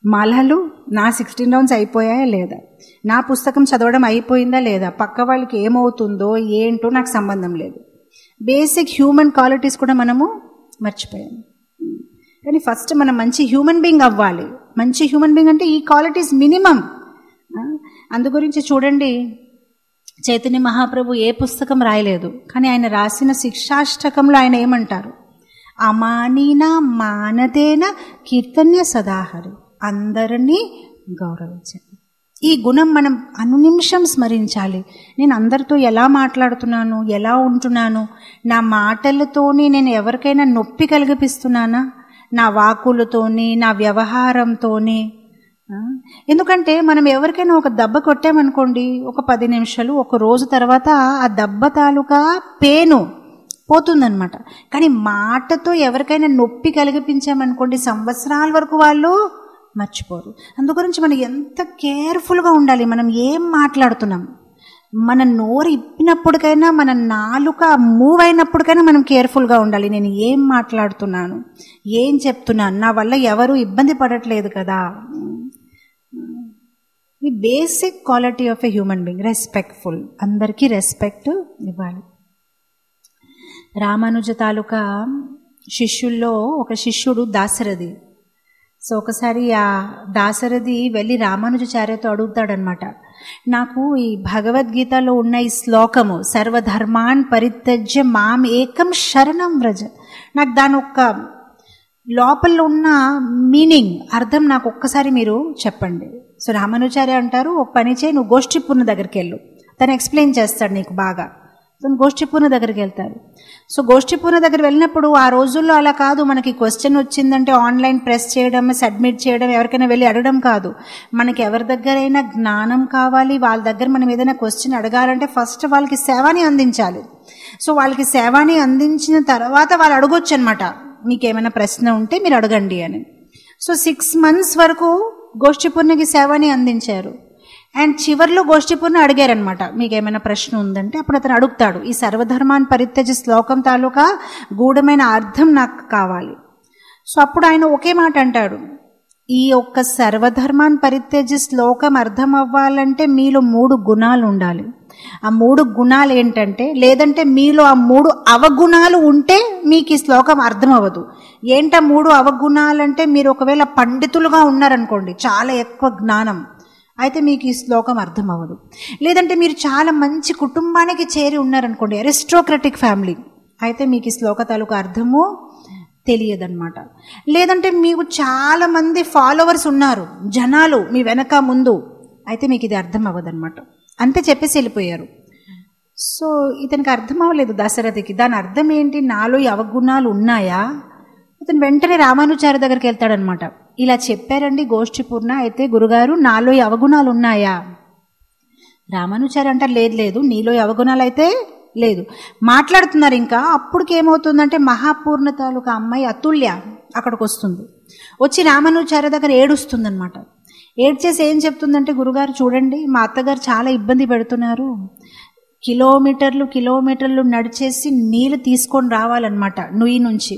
మాలలు నా సిక్స్టీన్ రౌండ్స్ అయిపోయాయా లేదా నా పుస్తకం చదవడం అయిపోయిందా లేదా పక్క వాళ్ళకి ఏమవుతుందో ఏంటో నాకు సంబంధం లేదు బేసిక్ హ్యూమన్ క్వాలిటీస్ కూడా మనము మర్చిపోయాము కానీ ఫస్ట్ మనం మంచి హ్యూమన్ బీయింగ్ అవ్వాలి మంచి హ్యూమన్ బీయింగ్ అంటే ఈ క్వాలిటీస్ మినిమం అందు గురించి చూడండి చైతన్య మహాప్రభు ఏ పుస్తకం రాయలేదు కానీ ఆయన రాసిన శిక్షాష్టకంలో ఆయన ఏమంటారు అమానీన మానదేన కీర్తన్య సదాహరి అందరినీ గౌరవించండి ఈ గుణం మనం అనునిమిషం స్మరించాలి నేను అందరితో ఎలా మాట్లాడుతున్నాను ఎలా ఉంటున్నాను నా మాటలతోని నేను ఎవరికైనా నొప్పి కలిగిపిస్తున్నానా నా వాకులతోని నా వ్యవహారంతోని ఆ, ఎందుకంటే మనం ఎవరికైనా ఒక దెబ్బ కొట్టామనుకోండి ఒక పది నిమిషాలు ఒక రోజు తర్వాత ఆ దెబ్బ తాలూకా పేను పోతుందన్నమాట కానీ మాటతో ఎవరికైనా నొప్పి కలిగిపించామనుకోండి సంవత్సరాల వరకు వాళ్ళు మర్చిపోరు అందుగురించి మనం ఎంత కేర్ఫుల్గా ఉండాలి మనం ఏం మాట్లాడుతున్నాం మన నోరు ఇప్పినప్పటికైనా మన నాలుక మూవ్ అయినప్పటికైనా మనం కేర్ఫుల్గా ఉండాలి నేను ఏం మాట్లాడుతున్నాను ఏం చెప్తున్నాను నా వల్ల ఎవరు ఇబ్బంది పడట్లేదు కదా ఈ basic quality of a human being respectful అందరికీ రెస్పెక్ట్ ఇవ్వాలి రామానుజ తాలూకా శిష్యుల్లో ఒక శిష్యుడు దాశరథి సో ఒకసారి ఆ దాశరథి వెళ్ళి రామానుజాచార్యతో అడుగుతాడనమాట నాకు ఈ భగవద్గీతలో ఉన్న ఈ శ్లోకము సర్వధర్మాన్ పరిత్యజ్య మాం ఏకం శరణం వ్రజ నాకు దాని ఒక్క లోపల ఉన్న మీనింగ్ అర్థం నాకు ఒక్కసారి మీరు చెప్పండి సో రామానుచార్య అంటారు ఒక పని చేయి నువ్వు గోష్ఠిపూర్ణ దగ్గరికి వెళ్ళు తను ఎక్స్ప్లెయిన్ చేస్తాడు నీకు బాగా తను గోష్ఠిపూర్ణ దగ్గరికి వెళ్తారు సో గోష్ఠిపూర్ణ దగ్గర వెళ్ళినప్పుడు ఆ రోజుల్లో అలా కాదు మనకి క్వశ్చన్ వచ్చిందంటే ఆన్లైన్ ప్రెస్ చేయడం సబ్మిట్ చేయడం ఎవరికైనా వెళ్ళి అడగడం కాదు మనకి ఎవరి దగ్గరైనా జ్ఞానం కావాలి వాళ్ళ దగ్గర మనం ఏదైనా క్వశ్చన్ అడగాలంటే ఫస్ట్ వాళ్ళకి సేవని అందించాలి సో వాళ్ళకి సేవని అందించిన తర్వాత వాళ్ళు అడగొచ్చు అనమాట మీకు ఏమైనా ప్రశ్న ఉంటే మీరు అడగండి అని సో సిక్స్ మంత్స్ వరకు గోష్ఠిపూర్ణకి సేవని అందించారు అండ్ చివరిలో గోష్ఠిపూర్ణ అడిగారనమాట మీకు ఏమైనా ప్రశ్న ఉందంటే అప్పుడు అతను అడుగుతాడు ఈ సర్వధర్మాన్ని పరిత్యజ శ్లోకం తాలూకా గూఢమైన అర్థం నాకు కావాలి సో అప్పుడు ఆయన ఒకే మాట అంటాడు ఈ ఒక్క సర్వధర్మాన్ని పరిత్యజ శ్లోకం అర్థం అవ్వాలంటే మీలో మూడు గుణాలు ఉండాలి ఆ మూడు గుణాలు ఏంటంటే లేదంటే మీలో ఆ మూడు అవగుణాలు ఉంటే మీకు ఈ శ్లోకం అర్థం అవ్వదు ఏంట మూడు అవగుణాలంటే మీరు ఒకవేళ పండితులుగా ఉన్నారనుకోండి చాలా ఎక్కువ జ్ఞానం అయితే మీకు ఈ శ్లోకం అర్థం అవ్వదు లేదంటే మీరు చాలా మంచి కుటుంబానికి చేరి ఉన్నారనుకోండి అరిస్టోక్రటిక్ ఫ్యామిలీ అయితే మీకు ఈ శ్లోక తాలూకు అర్థము తెలియదన్నమాట లేదంటే మీకు చాలా మంది ఫాలోవర్స్ ఉన్నారు జనాలు మీ వెనక ముందు అయితే మీకు ఇది అర్థం అవ్వదన్నమాట అంతే చెప్పేసి వెళ్ళిపోయారు సో ఇతనికి అర్థం అవ్వలేదు దశరథికి దాని అర్థం ఏంటి నాలో ఈ అవగుణాలు ఉన్నాయా ఇతను వెంటనే రామానుచారి దగ్గరికి వెళ్తాడనమాట ఇలా చెప్పారండి గోష్ఠిపూర్ణ అయితే గురుగారు నాలో ఈ అవగుణాలు ఉన్నాయా రామానుచారి అంటారు లేదు లేదు నీలో ఈ అవగుణాలు అయితే లేదు మాట్లాడుతున్నారు ఇంకా అప్పటికి ఏమవుతుందంటే మహాపూర్ణ తాలూకా అమ్మాయి అతుల్య అక్కడికి వస్తుంది వచ్చి రామానుచార్య దగ్గర ఏడుస్తుందనమాట ఏడ్చేసి ఏం చెప్తుందంటే గురుగారు చూడండి మా అత్తగారు చాలా ఇబ్బంది పెడుతున్నారు కిలోమీటర్లు కిలోమీటర్లు నడిచేసి నీళ్ళు తీసుకొని రావాలన్నమాట నుయ్యి నుంచి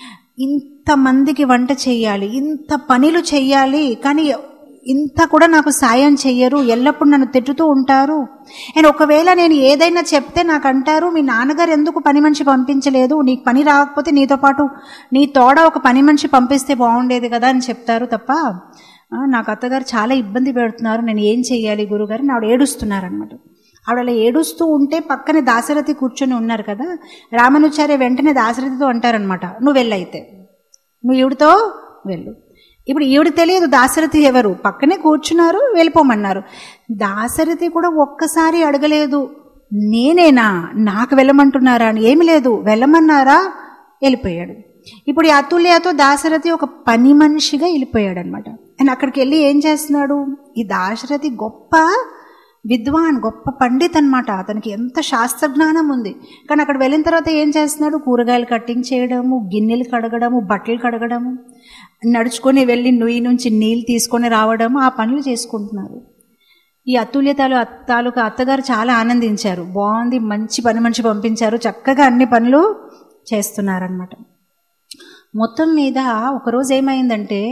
ఇంతమందికి వంట చెయ్యాలి ఇంత పనులు చెయ్యాలి కానీ ఇంత కూడా నాకు సాయం చెయ్యరు ఎల్లప్పుడు నన్ను తిట్టుతూ ఉంటారు అండ్ ఒకవేళ నేను ఏదైనా చెప్తే నాకు అంటారు మీ నాన్నగారు ఎందుకు పని మనిషి పంపించలేదు నీకు పని రాకపోతే నీతో పాటు నీ తోడ ఒక పని మనిషి పంపిస్తే బాగుండేది కదా అని చెప్తారు తప్ప "ఆ, నాకు అత్తగారు చాలా ఇబ్బంది పెడుతున్నారు నేను ఏం చెయ్యాలి గురుగారు ఆవిడ ఏడుస్తున్నారనమాట ఆవిడ అలా ఏడుస్తూ ఉంటే పక్కనే దాశరథి కూర్చొని ఉన్నారు కదా రామానుచార్య వెంటనే దాశరథితో అంటారనమాట నువ్వు వెళ్ళైతే నువ్వు ఈవిడితో వెళ్ళు ఇప్పుడు ఈవిడ తెలియదు దాశరథి ఎవరు పక్కనే కూర్చున్నారు వెళ్ళిపోమన్నారు దాశరథి కూడా ఒక్కసారి అడగలేదు నేనేనా నాకు వెళ్ళమంటున్నారా అని ఏమి లేదు వెళ్ళమన్నారా వెళ్ళిపోయాడు ఇప్పుడు ఈ అతుల్యతో దాశరథి ఒక పని మనిషిగా వెళ్ళిపోయాడు అనమాట అండ్ అక్కడికి వెళ్ళి ఏం చేస్తున్నాడు ఈ దాశరథి గొప్ప విద్వాన్ గొప్ప పండిత్ అనమాట అతనికి ఎంత శాస్త్ర జ్ఞానం ఉంది కానీ అక్కడ వెళ్ళిన తర్వాత ఏం చేస్తున్నాడు కూరగాయలు కట్టింగ్ చేయడము గిన్నెలు కడగడము బట్టలు కడగడము నడుచుకొని వెళ్ళి నుయ్యి నుంచి నీళ్ళు తీసుకొని రావడము ఆ పనులు చేసుకుంటున్నారు ఈ అతుల్య తాలు తాలూకా అత్తగారు చాలా ఆనందించారు బాగుంది మంచి పని మనిషి పంపించారు చక్కగా అన్ని పనులు చేస్తున్నారనమాట మొత్తం మీద ఒకరోజు ఏమైందంటే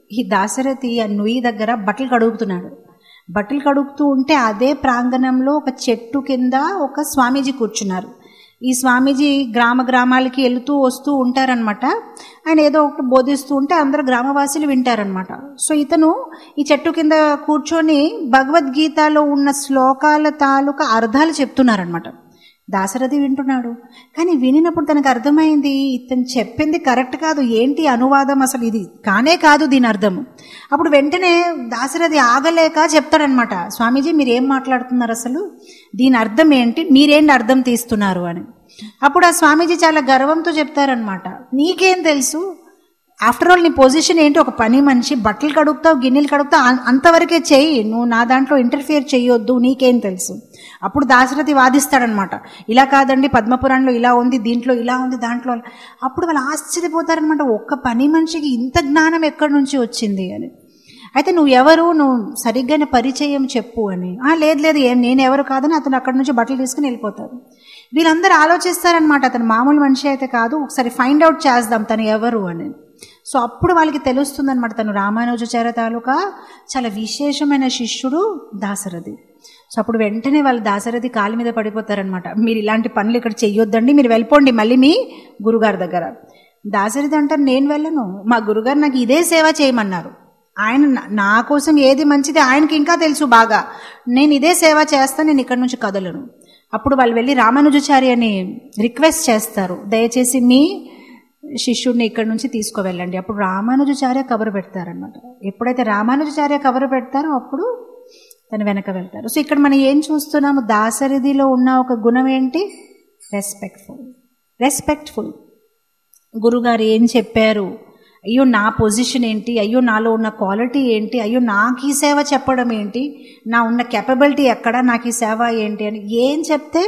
ఈ దాశరథి ఆ నుయ్యి దగ్గర బట్టలు కడుగుతున్నాడు బట్టలు కడుగుతూ ఉంటే అదే ప్రాంగణంలో ఒక చెట్టు కింద ఒక స్వామీజీ కూర్చున్నారు ఈ స్వామీజీ గ్రామ గ్రామాలకి వెళుతూ వస్తూ ఉంటారనమాట ఆయన ఏదో ఒకటి బోధిస్తూ ఉంటే అందరు గ్రామవాసులు వింటారనమాట సో ఇతను ఈ చెట్టు కింద కూర్చొని భగవద్గీతలో ఉన్న శ్లోకాల తాలూకా అర్థాలు చెప్తున్నారనమాట దాశరథి వింటున్నాడు కానీ వినినప్పుడు తనకు అర్థమైంది ఇతను చెప్పింది కరెక్ట్ కాదు ఏంటి అనువాదం అసలు ఇది కానే కాదు దీని అర్థం అప్పుడు వెంటనే దాశరథి ఆగలేక చెప్తాడనమాట స్వామీజీ మీరు ఏం మాట్లాడుతున్నారు అసలు దీని అర్థం ఏంటి మీరేంటి అర్థం తీస్తున్నారు అని అప్పుడు ఆ స్వామీజీ చాలా గర్వంతో చెప్తారనమాట నీకేం తెలుసు ఆఫ్టర్ ఆల్ నీ పొజిషన్ ఏంటి ఒక పని మనిషి బట్టలు కడుగుతావు గిన్నెలు కడుగుతావు అం- అంతవరకే చెయ్యి నువ్వు నా దాంట్లో ఇంటర్ఫియర్ చేయొద్దు నీకేం తెలుసు అప్పుడు దాశరథి వాదిస్తాడనమాట ఇలా కాదండి పద్మపురాణంలో ఇలా ఉంది దీంట్లో ఇలా ఉంది దాంట్లో అలా. అప్పుడు వాళ్ళు ఆశ్చర్యపోతారనమాట ఒక్క పని మనిషికి ఇంత జ్ఞానం ఎక్కడి నుంచి వచ్చింది అని అయితే నువ్వు ఎవరు నువ్వు సరిగ్గానే పరిచయం చెప్పు అని "ఆ, లేదు లేదు ఏం నేను ఎవరు కాదని అతను అక్కడి నుంచి బట్టలు తీసుకుని వెళ్ళిపోతారు వీళ్ళందరూ ఆలోచిస్తారనమాట అతను మామూలు మనిషి అయితే కాదు ఒకసారి ఫైండ్ అవుట్ చేద్దాం తను ఎవరు అని సో అప్పుడు వాళ్ళకి తెలుస్తుంది అనమాట తను రామానుజాచార్య తాలూకా చాలా విశేషమైన శిష్యుడు దాశరథి సో అప్పుడు వెంటనే వాళ్ళు దాశరథి కాలు మీద పడిపోతారనమాట మీరు ఇలాంటి పనులు ఇక్కడ చెయ్యొద్దండి మీరు వెళ్ళిపోండి మళ్ళీ మీ గురుగారి దగ్గర దాశరథి అంటారు నేను వెళ్ళను మా గురుగారు నాకు ఇదే సేవ చేయమన్నారు ఆయన నా- నా కోసం ఏది మంచిది ఆయనకి ఇంకా తెలుసు బాగా నేను ఇదే సేవ చేస్తాను నేను ఇక్కడ నుంచి కదలను అప్పుడు వాళ్ళు వెళ్ళి రామానుజాచార్యని రిక్వెస్ట్ చేస్తారు దయచేసి మీ శిష్యుడిని ఇక్కడి నుంచి తీసుకువెళ్ళండి అప్పుడు రామానుజాచార్య కబరు పెడతారనమాట ఎప్పుడైతే రామానుజాచార్య కబరు పెడతారో అప్పుడు తను వెనక వెళ్తారు సో ఇక్కడ మనం ఏం చూస్తున్నాము దాసరిధిలో ఉన్న ఒక గుణం ఏంటి రెస్పెక్ట్ఫుల్ రెస్పెక్ట్ఫుల్ గురుగారు ఏం చెప్పారు అయ్యో నా పొజిషన్ ఏంటి అయ్యో నాలో ఉన్న క్వాలిటీ ఏంటి అయ్యో నాకు ఈ సేవ చెప్పడం ఏంటి నా ఉన్న కెపబిలిటీ ఎక్కడ నాకు ఈ సేవ ఏంటి అని ఏం చెప్తే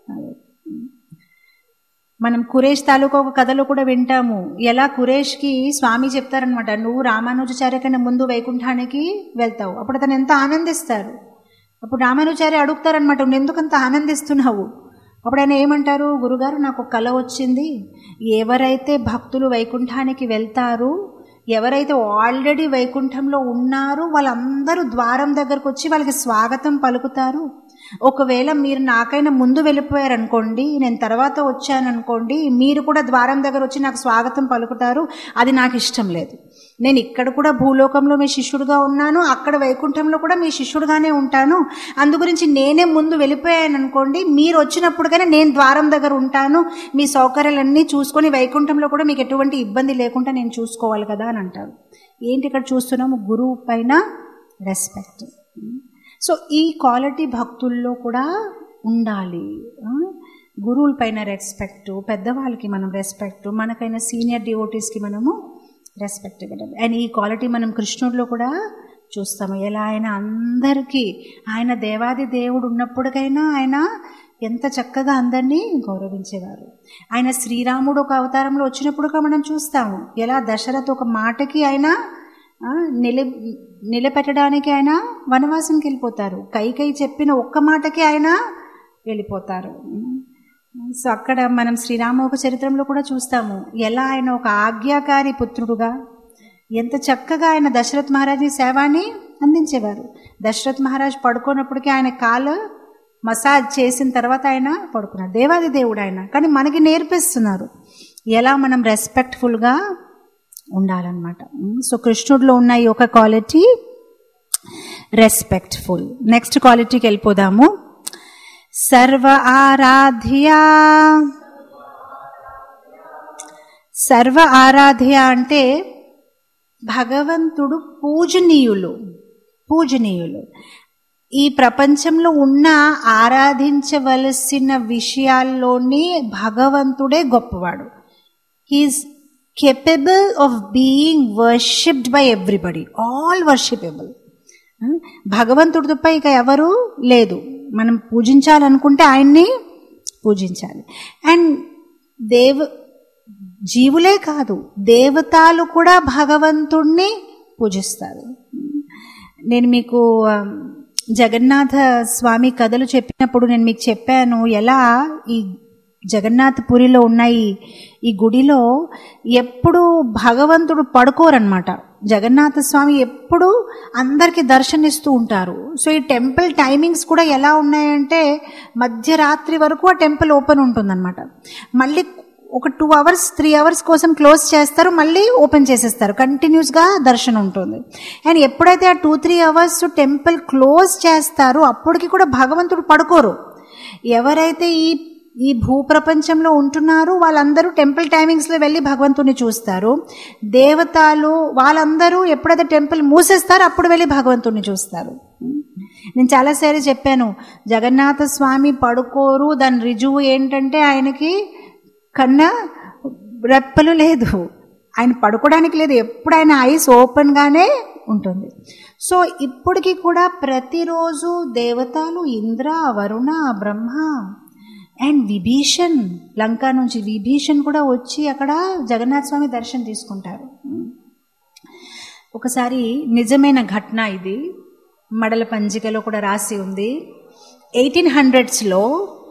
మనం కురేష్ తాలూకా ఒక కథలో కూడా వింటాము ఎలా కురేష్కి స్వామి చెప్తారనమాట నువ్వు రామానుజాచార్య కన్నా ముందు వైకుంఠానికి వెళ్తావు అప్పుడు అతను ఎంత ఆనందిస్తారు అప్పుడు రామానుజాచార్య అడుగుతారనమాట నువ్వు ఎందుకంత ఆనందిస్తున్నావు అప్పుడు ఆయన ఏమంటారు గురుగారు నాకు ఒక కళ వచ్చింది ఎవరైతే భక్తులు వైకుంఠానికి వెళ్తారు ఎవరైతే ఆల్రెడీ వైకుంఠంలో ఉన్నారో వాళ్ళందరూ ద్వారం దగ్గరకు వచ్చి వాళ్ళకి స్వాగతం పలుకుతారు ఒకవేళ మీరు నాకైనా ముందు వెళ్ళిపోయారనుకోండి నేను తర్వాత వచ్చాననుకోండి మీరు కూడా ద్వారం దగ్గర వచ్చి నాకు స్వాగతం పలుకుతారు అది నాకు ఇష్టం లేదు నేను ఇక్కడ కూడా భూలోకంలో మీ శిష్యుడుగా ఉన్నాను అక్కడ వైకుంఠంలో కూడా మీ శిష్యుడుగానే ఉంటాను అందు గురించి నేనే ముందు వెళ్ళిపోయాను అనుకోండి మీరు వచ్చినప్పుడుగానే నేను ద్వారం దగ్గర ఉంటాను మీ సౌకర్యాలన్నీ చూసుకొని వైకుంఠంలో కూడా మీకు ఎటువంటి ఇబ్బంది లేకుండా నేను చూసుకోవాలి కదా అని అంటారు ఏంటి ఇక్కడ చూస్తున్నాము గురువు పైన రెస్పెక్ట్ సో ఈ క్వాలిటీ భక్తుల్లో కూడా ఉండాలి ఆ? గురువుల పైన రెస్పెక్ట్ పెద్దవాళ్ళకి మనం రెస్పెక్ట్ మనకైనా సీనియర్ డివోటీస్కి మనము రెస్పెక్ట్ ఇవ్వడం అండ్ ఈ క్వాలిటీ మనం కృష్ణుడిలో కూడా చూస్తాము ఎలా ఆయన అందరికీ ఆయన దేవాది దేవుడు ఉన్నప్పటికైనా ఆయన ఎంత చక్కగా అందరినీ గౌరవించేవారు ఆయన శ్రీరాముడు ఒక అవతారంలో వచ్చినప్పుడు కూడా మనం చూస్తాము ఎలా దశరథ్ ఒక మాటకి ఆయన ఆ, నిల నిలబెట్టడానికి ఆయన వనవాసంకి వెళ్ళిపోతారు కైకై చెప్పిన ఒక్క మాటకి ఆయన వెళ్ళిపోతారు సో అక్కడ మనం శ్రీరామ ఒక చరిత్రలో కూడా చూస్తాము ఎలా ఆయన ఒక ఆజ్ఞాకారి పుత్రుడుగా ఎంత చక్కగా ఆయన దశరథ్ మహారాజ్ సేవాన్ని అందించేవారు దశరథ్ మహారాజ్ పడుకున్నప్పటికీ ఆయన కాలు మసాజ్ చేసిన తర్వాత ఆయన పడుకున్నారు దేవాది దేవుడు ఆయన కానీ మనకి నేర్పిస్తున్నారు ఎలా మనం రెస్పెక్ట్ఫుల్గా ఉండాలన్నమాట సో కృష్ణుడిలో ఉన్న ఈ ఒక క్వాలిటీ రెస్పెక్ట్ఫుల్ నెక్స్ట్ క్వాలిటీకి వెళ్ళిపోదాము సర్వ ఆరాధ్య సర్వ ఆరాధ్య అంటే భగవంతుడు పూజనీయులు పూజనీయులు ఈ ప్రపంచంలో ఉన్న ఆరాధించవలసిన విషయాల్లోని భగవంతుడే గొప్పవాడు he is capable of being worshipped by everybody all worshipable భగవంతుడి తప్ప ఇక ఎవరు లేదు మనం పూజించాలనుకుంటే ఆయన్ని పూజించాలి అండ్ దేవ జీవులే కాదు దేవతలు కూడా భగవంతుణ్ణి పూజిస్తారు నేను మీకు ఆ, జగన్నాథ స్వామి కథలు చెప్పినప్పుడు నేను మీకు చెప్పాను ఎలా ఈ జగన్నాథ్ పురిలో ఉన్న ఈ ఈ గుడిలో ఎప్పుడు భగవంతుడు పడుకోరనమాట జగన్నాథ స్వామి ఎప్పుడు అందరికి దర్శనిస్తూ ఉంటారు సో ఈ టెంపుల్ టైమింగ్స్ కూడా ఎలా ఉన్నాయంటే మధ్యరాత్రి వరకు ఆ టెంపుల్ ఓపెన్ ఉంటుందన్నమాట మళ్ళీ ఒక టూ అవర్స్ త్రీ అవర్స్ కోసం క్లోజ్ చేస్తారు మళ్ళీ ఓపెన్ చేసేస్తారు కంటిన్యూస్గా దర్శనం ఉంటుంది అండ్ ఎప్పుడైతే ఆ two three hours temple close చేస్తారో అప్పటికి కూడా భగవంతుడు పడుకోరు ఎవరైతే ఈ ఈ భూప్రపంచంలో ఉంటున్నారో వాళ్ళందరూ టెంపుల్ టైమింగ్స్లో వెళ్ళి భగవంతుని చూస్తారు దేవతలు వాళ్ళందరూ ఎప్పుడైతే టెంపుల్ మూసేస్తారో అప్పుడు వెళ్ళి భగవంతుని చూస్తారు నేను చాలాసార్లు చెప్పాను జగన్నాథ స్వామి పడుకోరు దాని రుజువు ఏంటంటే ఆయనకి కన్నా రెప్పలు లేదు ఆయన పడుకోవడానికి లేదు ఎప్పుడు ఆయన ఐస్ ఓపెన్గానే ఉంటుంది సో ఇప్పటికీ కూడా ప్రతిరోజు దేవతలు ఇంద్ర వరుణ బ్రహ్మ అండ్ విభీషణ్ లంక నుంచి విభీషణ్ కూడా వచ్చి అక్కడ జగన్నాథ స్వామి దర్శనం తీసుకుంటారు ఒకసారి నిజమైన ఘటన ఇది మడల పంజికలో కూడా రాసి ఉంది ఎయిటీన్ హండ్రెడ్స్లో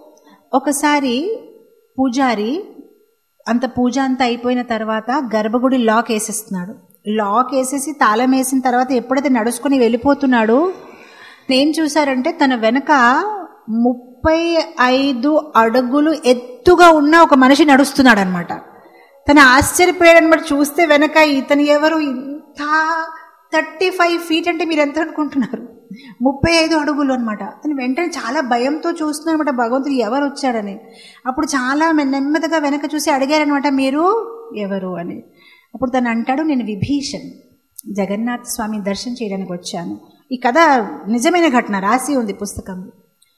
ఒకసారి పూజారి అంత పూజ అంతా అయిపోయిన తర్వాత గర్భగుడి లాక్ వేసేస్తున్నాడు లాక్ వేసేసి తాళం వేసిన తర్వాత ఎప్పుడైతే నడుచుకుని వెళ్ళిపోతున్నాడు ఏం చూసారంటే తన వెనక ముప్పై ఐదు అడుగులు ఎత్తుగా ఉన్న ఒక మనిషి నడుస్తున్నాడు అనమాట తన ఆశ్చర్యపోయాడని బట్టి చూస్తే వెనక ఇతను ఎవరు ఇంత థర్టీ ఫైవ్ ఫీట్ అంటే మీరు ఎంత అనుకుంటున్నారు ముప్పై ఐదు అడుగులు అనమాట అతను వెంటనే చాలా భయంతో చూస్తున్నాడు అనమాట భగవంతుడు ఎవరు వచ్చాడని అప్పుడు చాలా నెమ్మదిగా వెనక చూసి అడిగారనమాట మీరు ఎవరు అని అప్పుడు తను అంటాడు నేను విభీషణ్ జగన్నాథ్ స్వామి దర్శనం చేయడానికి వచ్చాను ఈ కథ నిజమైన ఘటన రాసి ఉంది పుస్తకంలో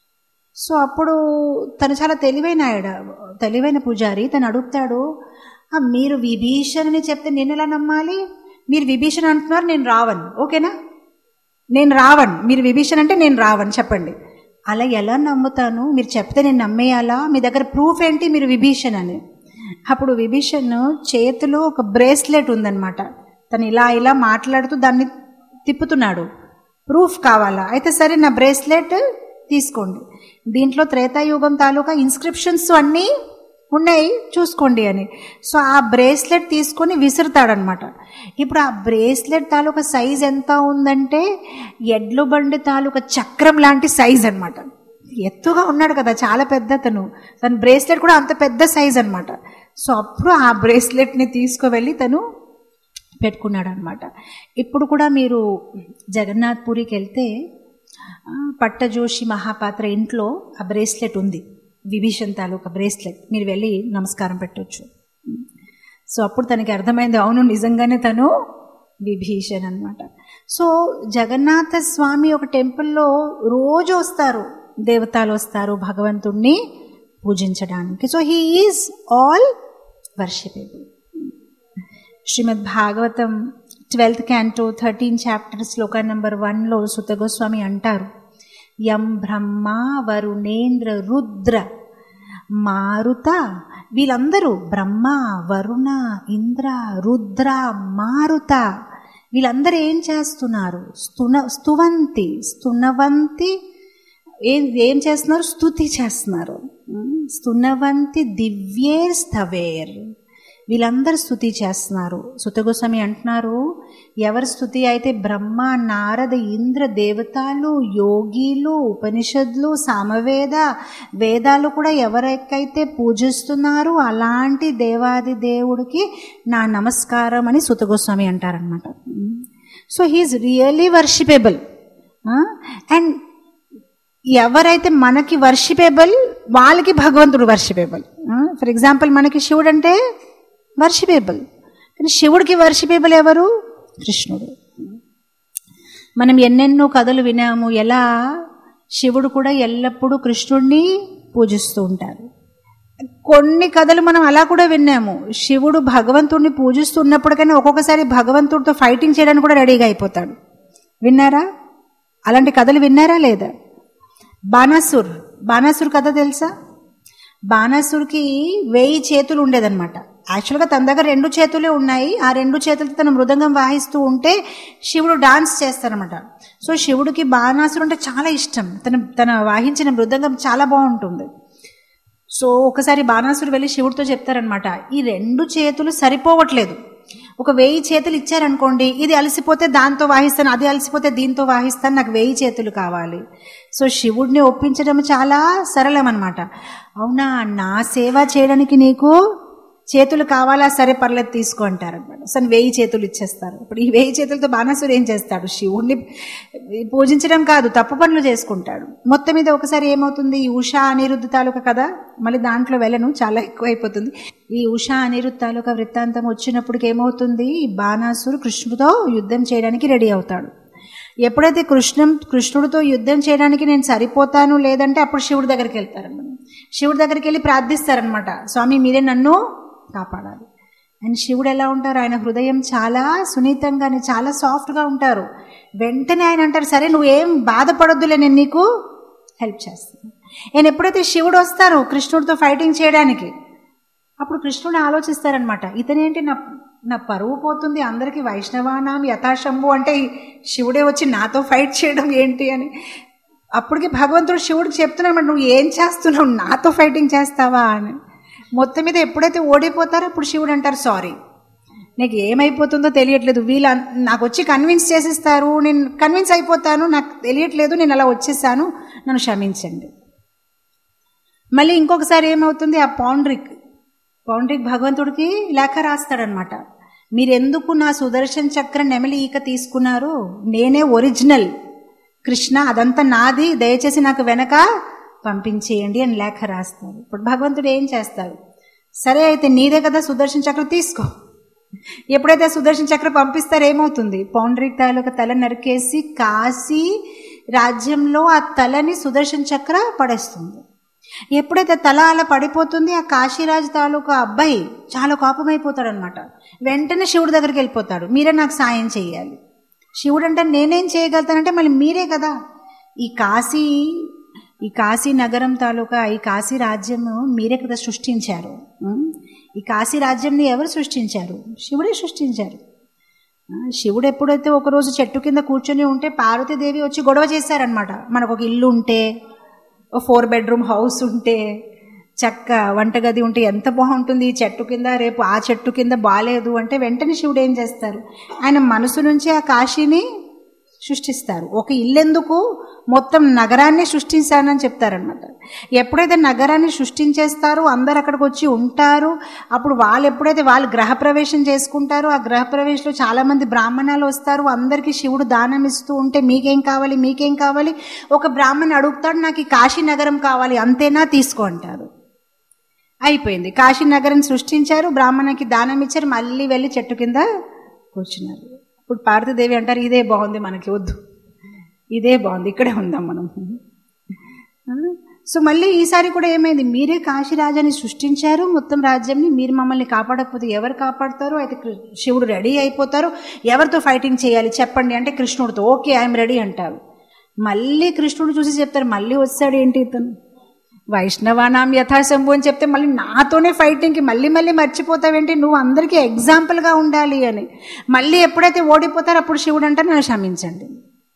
సో అప్పుడు తను చాలా తెలివైన ఆవిడ తెలివైన పూజారి తను అడుగుతాడు "ఆ, మీరు విభీషణ్ అని చెప్తే నేను ఎలా నమ్మాలి మీరు విభీషణ్ అంటున్నారు నేను రావన్ ఓకేనా నేను రావన్ మీరు విభీషణ్ అంటే నేను రావన్ చెప్పండి అలా ఎలా నమ్ముతాను మీరు చెప్తే నేను నమ్మేయాలా మీ దగ్గర ప్రూఫ్ ఏంటి మీరు విభీషణ్ అని అప్పుడు విభీషణ్ చేతిలో ఒక బ్రేస్లెట్ ఉందన్నమాట తను ఇలా ఇలా మాట్లాడుతూ దాన్ని తిప్పుతున్నాడు ప్రూఫ్ కావాలా అయితే సరే నా బ్రేస్లెట్ తీసుకోండి దీంట్లో త్రేతాయుగం తాలూకా ఇన్స్క్రిప్షన్స్ అన్నీ ఉన్నాయి చూసుకోండి అని సో ఆ బ్రేస్లెట్ తీసుకొని విసురుతాడనమాట ఇప్పుడు ఆ బ్రేస్లెట్ తాలూకా సైజ్ ఎంత ఉందంటే ఎడ్లు బండి తాలూకా చక్రం లాంటి సైజ్ అనమాట ఎత్తుగా ఉన్నాడు కదా చాలా పెద్ద తను తన బ్రేస్లెట్ కూడా అంత పెద్ద సైజ్ అనమాట సో అప్పుడు ఆ బ్రేస్లెట్ని తీసుకువెళ్ళి తను పెట్టుకున్నాడు అనమాట ఇప్పుడు కూడా మీరు జగన్నాథ్ పూరికి వెళ్తే ఆ, పట్టజోషి మహాపాత్ర ఇంట్లో ఆ బ్రేస్లెట్ ఉంది విభీషణ్ తాలూకా బ్రేస్లెట్ మీరు వెళ్ళి నమస్కారం పెట్టొచ్చు సో అప్పుడు తనకి అర్థమైంది అవును నిజంగానే తను విభీషణ్ అనమాట సో జగన్నాథ స్వామి ఒక టెంపుల్లో రోజు వస్తారు దేవతలు వస్తారు భగవంతుణ్ణి పూజించడానికి so he is all worshipable Shrimad Bhagavatam twelfth canto thirteen chapter shloka number వన్లో సుతగోస్వామి అంటారు యం బ్రహ్మ వరుణేంద్ర రుద్ర మారుత వీళ్ళందరూ బ్రహ్మ వరుణ ఇంద్ర రుద్ర మారుత వీళ్ళందరూ ఏం చేస్తున్నారు స్తున స్తువంతి స్తునవంతి ఏం ఏం చేస్తున్నారు స్తుతి చేస్తున్నారు ఉమ్, స్తునవంతి దివ్యేర్ స్థవేర్ వీళ్ళందరూ స్థుతి చేస్తున్నారు సుతగోస్వామి అంటున్నారు ఎవరి స్థుతి అయితే బ్రహ్మ నారద ఇంద్ర దేవతలు యోగిలు ఉపనిషత్తులు సామవేద వేదాలు కూడా ఎవరికైతే పూజిస్తున్నారో అలాంటి దేవాది దేవుడికి నా నమస్కారం అని సుతగోస్వామి అంటారనమాట so he is really worshipable and ఎవరైతే మనకి వర్షిపేబుల్ వాళ్ళకి భగవంతుడు వర్షిపేబుల్ ఫర్ ఎగ్జాంపుల్ మనకి శివుడు అంటే వర్షిపేబుల్ కానీ శివుడికి వర్షిపేబుల్ ఎవరు కృష్ణుడు మనం ఎన్నెన్నో కథలు వినాము ఎలా శివుడు కూడా ఎల్లప్పుడూ కృష్ణుడిని పూజిస్తూ ఉంటారు కొన్ని కథలు మనం అలా కూడా విన్నాము శివుడు భగవంతుడిని పూజిస్తున్నప్పటికైనా ఒక్కొక్కసారి భగవంతుడితో ఫైటింగ్ చేయడానికి కూడా రెడీగా అయిపోతాడు విన్నారా అలాంటి కథలు విన్నారా లేదా బాణాసుర్ బాణాసుర్ కథ తెలుసా బాణాసుర్కి వెయ్యి చేతులు ఉండేదన్నమాట యాక్చువల్గా తన దగ్గర రెండు చేతులే ఉన్నాయి ఆ రెండు చేతులతో తన మృదంగం వాయిస్తూ ఉంటే శివుడు డాన్స్ చేస్తారనమాట సో శివుడికి బాణాసురు అంటే చాలా ఇష్టం తన తన వాయించిన మృదంగం చాలా బాగుంటుంది సో ఒకసారి బాణాసురు వెళ్ళి శివుడితో చెప్తారనమాట ఈ రెండు చేతులు సరిపోవట్లేదు ఒక వెయ్యి చేతులు ఇచ్చారనుకోండి ఇది అలసిపోతే దాంతో వాహిస్తాను అది అలసిపోతే దీంతో వాహిస్తాను నాకు వెయ్యి చేతులు కావాలి సో శివుడిని ఒప్పించడం చాలా సరళం అనమాట అవునా నా సేవ చేయడానికి నీకు చేతులు కావాలా సరే పర్లేదు తీసుకో అంటారు అనమాట అసలు వెయ్యి చేతులు ఇచ్చేస్తారు ఇప్పుడు ఈ వెయ్యి చేతులతో బాణాసురు ఏం చేస్తాడు శివుణ్ణి పూజించడం కాదు తప్పు పనులు చేసుకుంటాడు మొత్తం మీద ఒకసారి ఏమవుతుంది ఈ ఉషా అనిరుద్ధ తాలూకా కదా మళ్ళీ దాంట్లో వెళ్ళను చాలా ఎక్కువ అయిపోతుంది ఈ ఉషా అనిరుద్ధ తాలూకా వృత్తాంతం వచ్చినప్పటికి ఏమవుతుంది ఈ బాణాసురు కృష్ణుడితో యుద్ధం చేయడానికి రెడీ అవుతాడు ఎప్పుడైతే కృష్ణం కృష్ణుడితో యుద్ధం చేయడానికి నేను సరిపోతాను లేదంటే అప్పుడు శివుడి దగ్గరికి వెళ్తారన్నమాట శివుడి దగ్గరికి వెళ్ళి ప్రార్థిస్తారనమాట స్వామి మీరే నన్ను కాపాడాలి అండ్ శివుడు ఎలా ఉంటారు ఆయన హృదయం చాలా సున్నితంగానే చాలా సాఫ్ట్గా ఉంటారు వెంటనే ఆయన అంటారు సరే నువ్వేం బాధపడొద్దులే నేను నీకు హెల్ప్ చేస్తాను నేను ఎప్పుడైతే శివుడు వస్తారు కృష్ణుడితో ఫైటింగ్ చేయడానికి అప్పుడు కృష్ణుడు ఆలోచిస్తారనమాట ఇతనేంటి నా నా పరువు పోతుంది అందరికీ వైష్ణవానాం యథాశంభు అంటే ఈ శివుడే వచ్చి నాతో ఫైట్ చేయడం ఏంటి అని అప్పటికి భగవంతుడు శివుడికి చెప్తున్నాడు నువ్వు ఏం చేస్తున్నావు నాతో ఫైటింగ్ చేస్తావా అని మొత్తం మీద ఎప్పుడైతే ఓడిపోతారో అప్పుడు శివుడు అంటారు సారీ నీకు ఏమైపోతుందో తెలియట్లేదు వీళ్ళ నాకు వచ్చి కన్విన్స్ చేసేస్తారు నేను కన్విన్స్ అయిపోతాను నాకు తెలియట్లేదు నేను అలా వచ్చేసాను నన్ను క్షమించండి మళ్ళీ ఇంకొకసారి ఏమవుతుంది ఆ పౌండ్రిక్ పౌండ్రిక్ భగవంతుడికి లేఖ రాస్తాడనమాట మీరెందుకు నా సుదర్శన్ చక్ర నెమలి ఈక తీసుకున్నారు నేనే ఒరిజినల్ కృష్ణ అదంతా నాది దయచేసి నాకు వెనక పంపించేయండి అని లేఖ రాస్తారు ఇప్పుడు భగవంతుడు ఏం చేస్తాడు సరే అయితే నీదే కదా సుదర్శన్ చక్ర తీసుకో ఎప్పుడైతే సుదర్శన్ చక్ర పంపిస్తారో ఏమవుతుంది పౌండ్రిక్ తాలూకా తల నరికేసి కాశీ రాజ్యంలో ఆ తలని సుదర్శన్ చక్ర పడేస్తుంది ఎప్పుడైతే తల అలా పడిపోతుంది ఆ కాశీరాజు తాలూకా అబ్బాయి చాలా కోపమైపోతాడు అనమాట వెంటనే శివుడి దగ్గరికి వెళ్ళిపోతాడు మీరే నాకు సాయం చేయాలి శివుడు అంటే నేనేం చేయగలుగుతానంటే మళ్ళీ మీరే కదా ఈ కాశీ ఈ కాశీ నగరం తాలూకా ఈ కాశీ రాజ్యం మీరే కదా సృష్టించారు ఉం? ఈ కాశీ రాజ్యంని ఎవరు సృష్టించారు శివుడే సృష్టించారు ఆ, శివుడు ఎప్పుడైతే ఒకరోజు చెట్టు కింద కూర్చొని ఉంటే పార్వతీదేవి వచ్చి గొడవ చేశారనమాట మనకు ఒక ఇల్లు ఉంటే ఓ ఫోర్ బెడ్రూమ్ హౌస్ ఉంటే చక్క వంటగది ఉంటే ఎంత బాగుంటుంది ఈ చెట్టు కింద రేపు ఆ చెట్టు కింద బాగాలేదు అంటే వెంటనే శివుడు ఏం చేస్తారు ఆయన మనసు నుంచి ఆ కాశీని సృష్టిస్తారు ఒక ఇల్లెందుకు మొత్తం నగరాన్ని సృష్టించానని చెప్తారనమాట ఎప్పుడైతే నగరాన్ని సృష్టించేస్తారో అందరు అక్కడికి వచ్చి ఉంటారు అప్పుడు వాళ్ళు ఎప్పుడైతే వాళ్ళు గ్రహప్రవేశం చేసుకుంటారో ఆ గృహప్రవేశంలో చాలా మంది బ్రాహ్మణాలు వస్తారు అందరికీ శివుడు దానం ఇస్తూ ఉంటే మీకేం కావాలి మీకేం కావాలి ఒక బ్రాహ్మణ్ అడుగుతాడు నాకు ఈ కాశీ నగరం కావాలి అంతేనా తీసుకో అంటారు అయిపోయింది కాశీ నగరం సృష్టించారు బ్రాహ్మణకి దానం ఇచ్చారు మళ్ళీ వెళ్ళి చెట్టు కింద కూర్చున్నారు ఇప్పుడు పార్వతీదేవి అంటారు ఇదే బాగుంది మనకి వద్దు ఇదే బాగుంది ఇక్కడే ఉందాం మనం సో మళ్ళీ ఈసారి కూడా ఏమైంది మీరే కాశీ రాజాన్ని సృష్టించారు మొత్తం రాజ్యంని మీరు మమ్మల్ని కాపాడకపోతే ఎవరు కాపాడతారు అయితే కృ- శివుడు రెడీ అయిపోతారు ఎవరితో ఫైటింగ్ చేయాలి చెప్పండి అంటే కృష్ణుడితో ఓకే ఐఎమ్ రెడీ అంటారు మళ్ళీ కృష్ణుడు చూసి చెప్తారు మళ్ళీ వస్తాడు ఏంటి ఇతను వైష్ణవానాం యథాశంభు అని చెప్తే మళ్ళీ నాతోనే ఫైటింగ్కి మళ్ళీ మళ్ళీ మర్చిపోతావేంటి నువ్వు అందరికీ ఎగ్జాంపుల్గా ఉండాలి అని మళ్ళీ ఎప్పుడైతే ఓడిపోతారో అప్పుడు శివుడు అంటే నన్ను క్షమించండి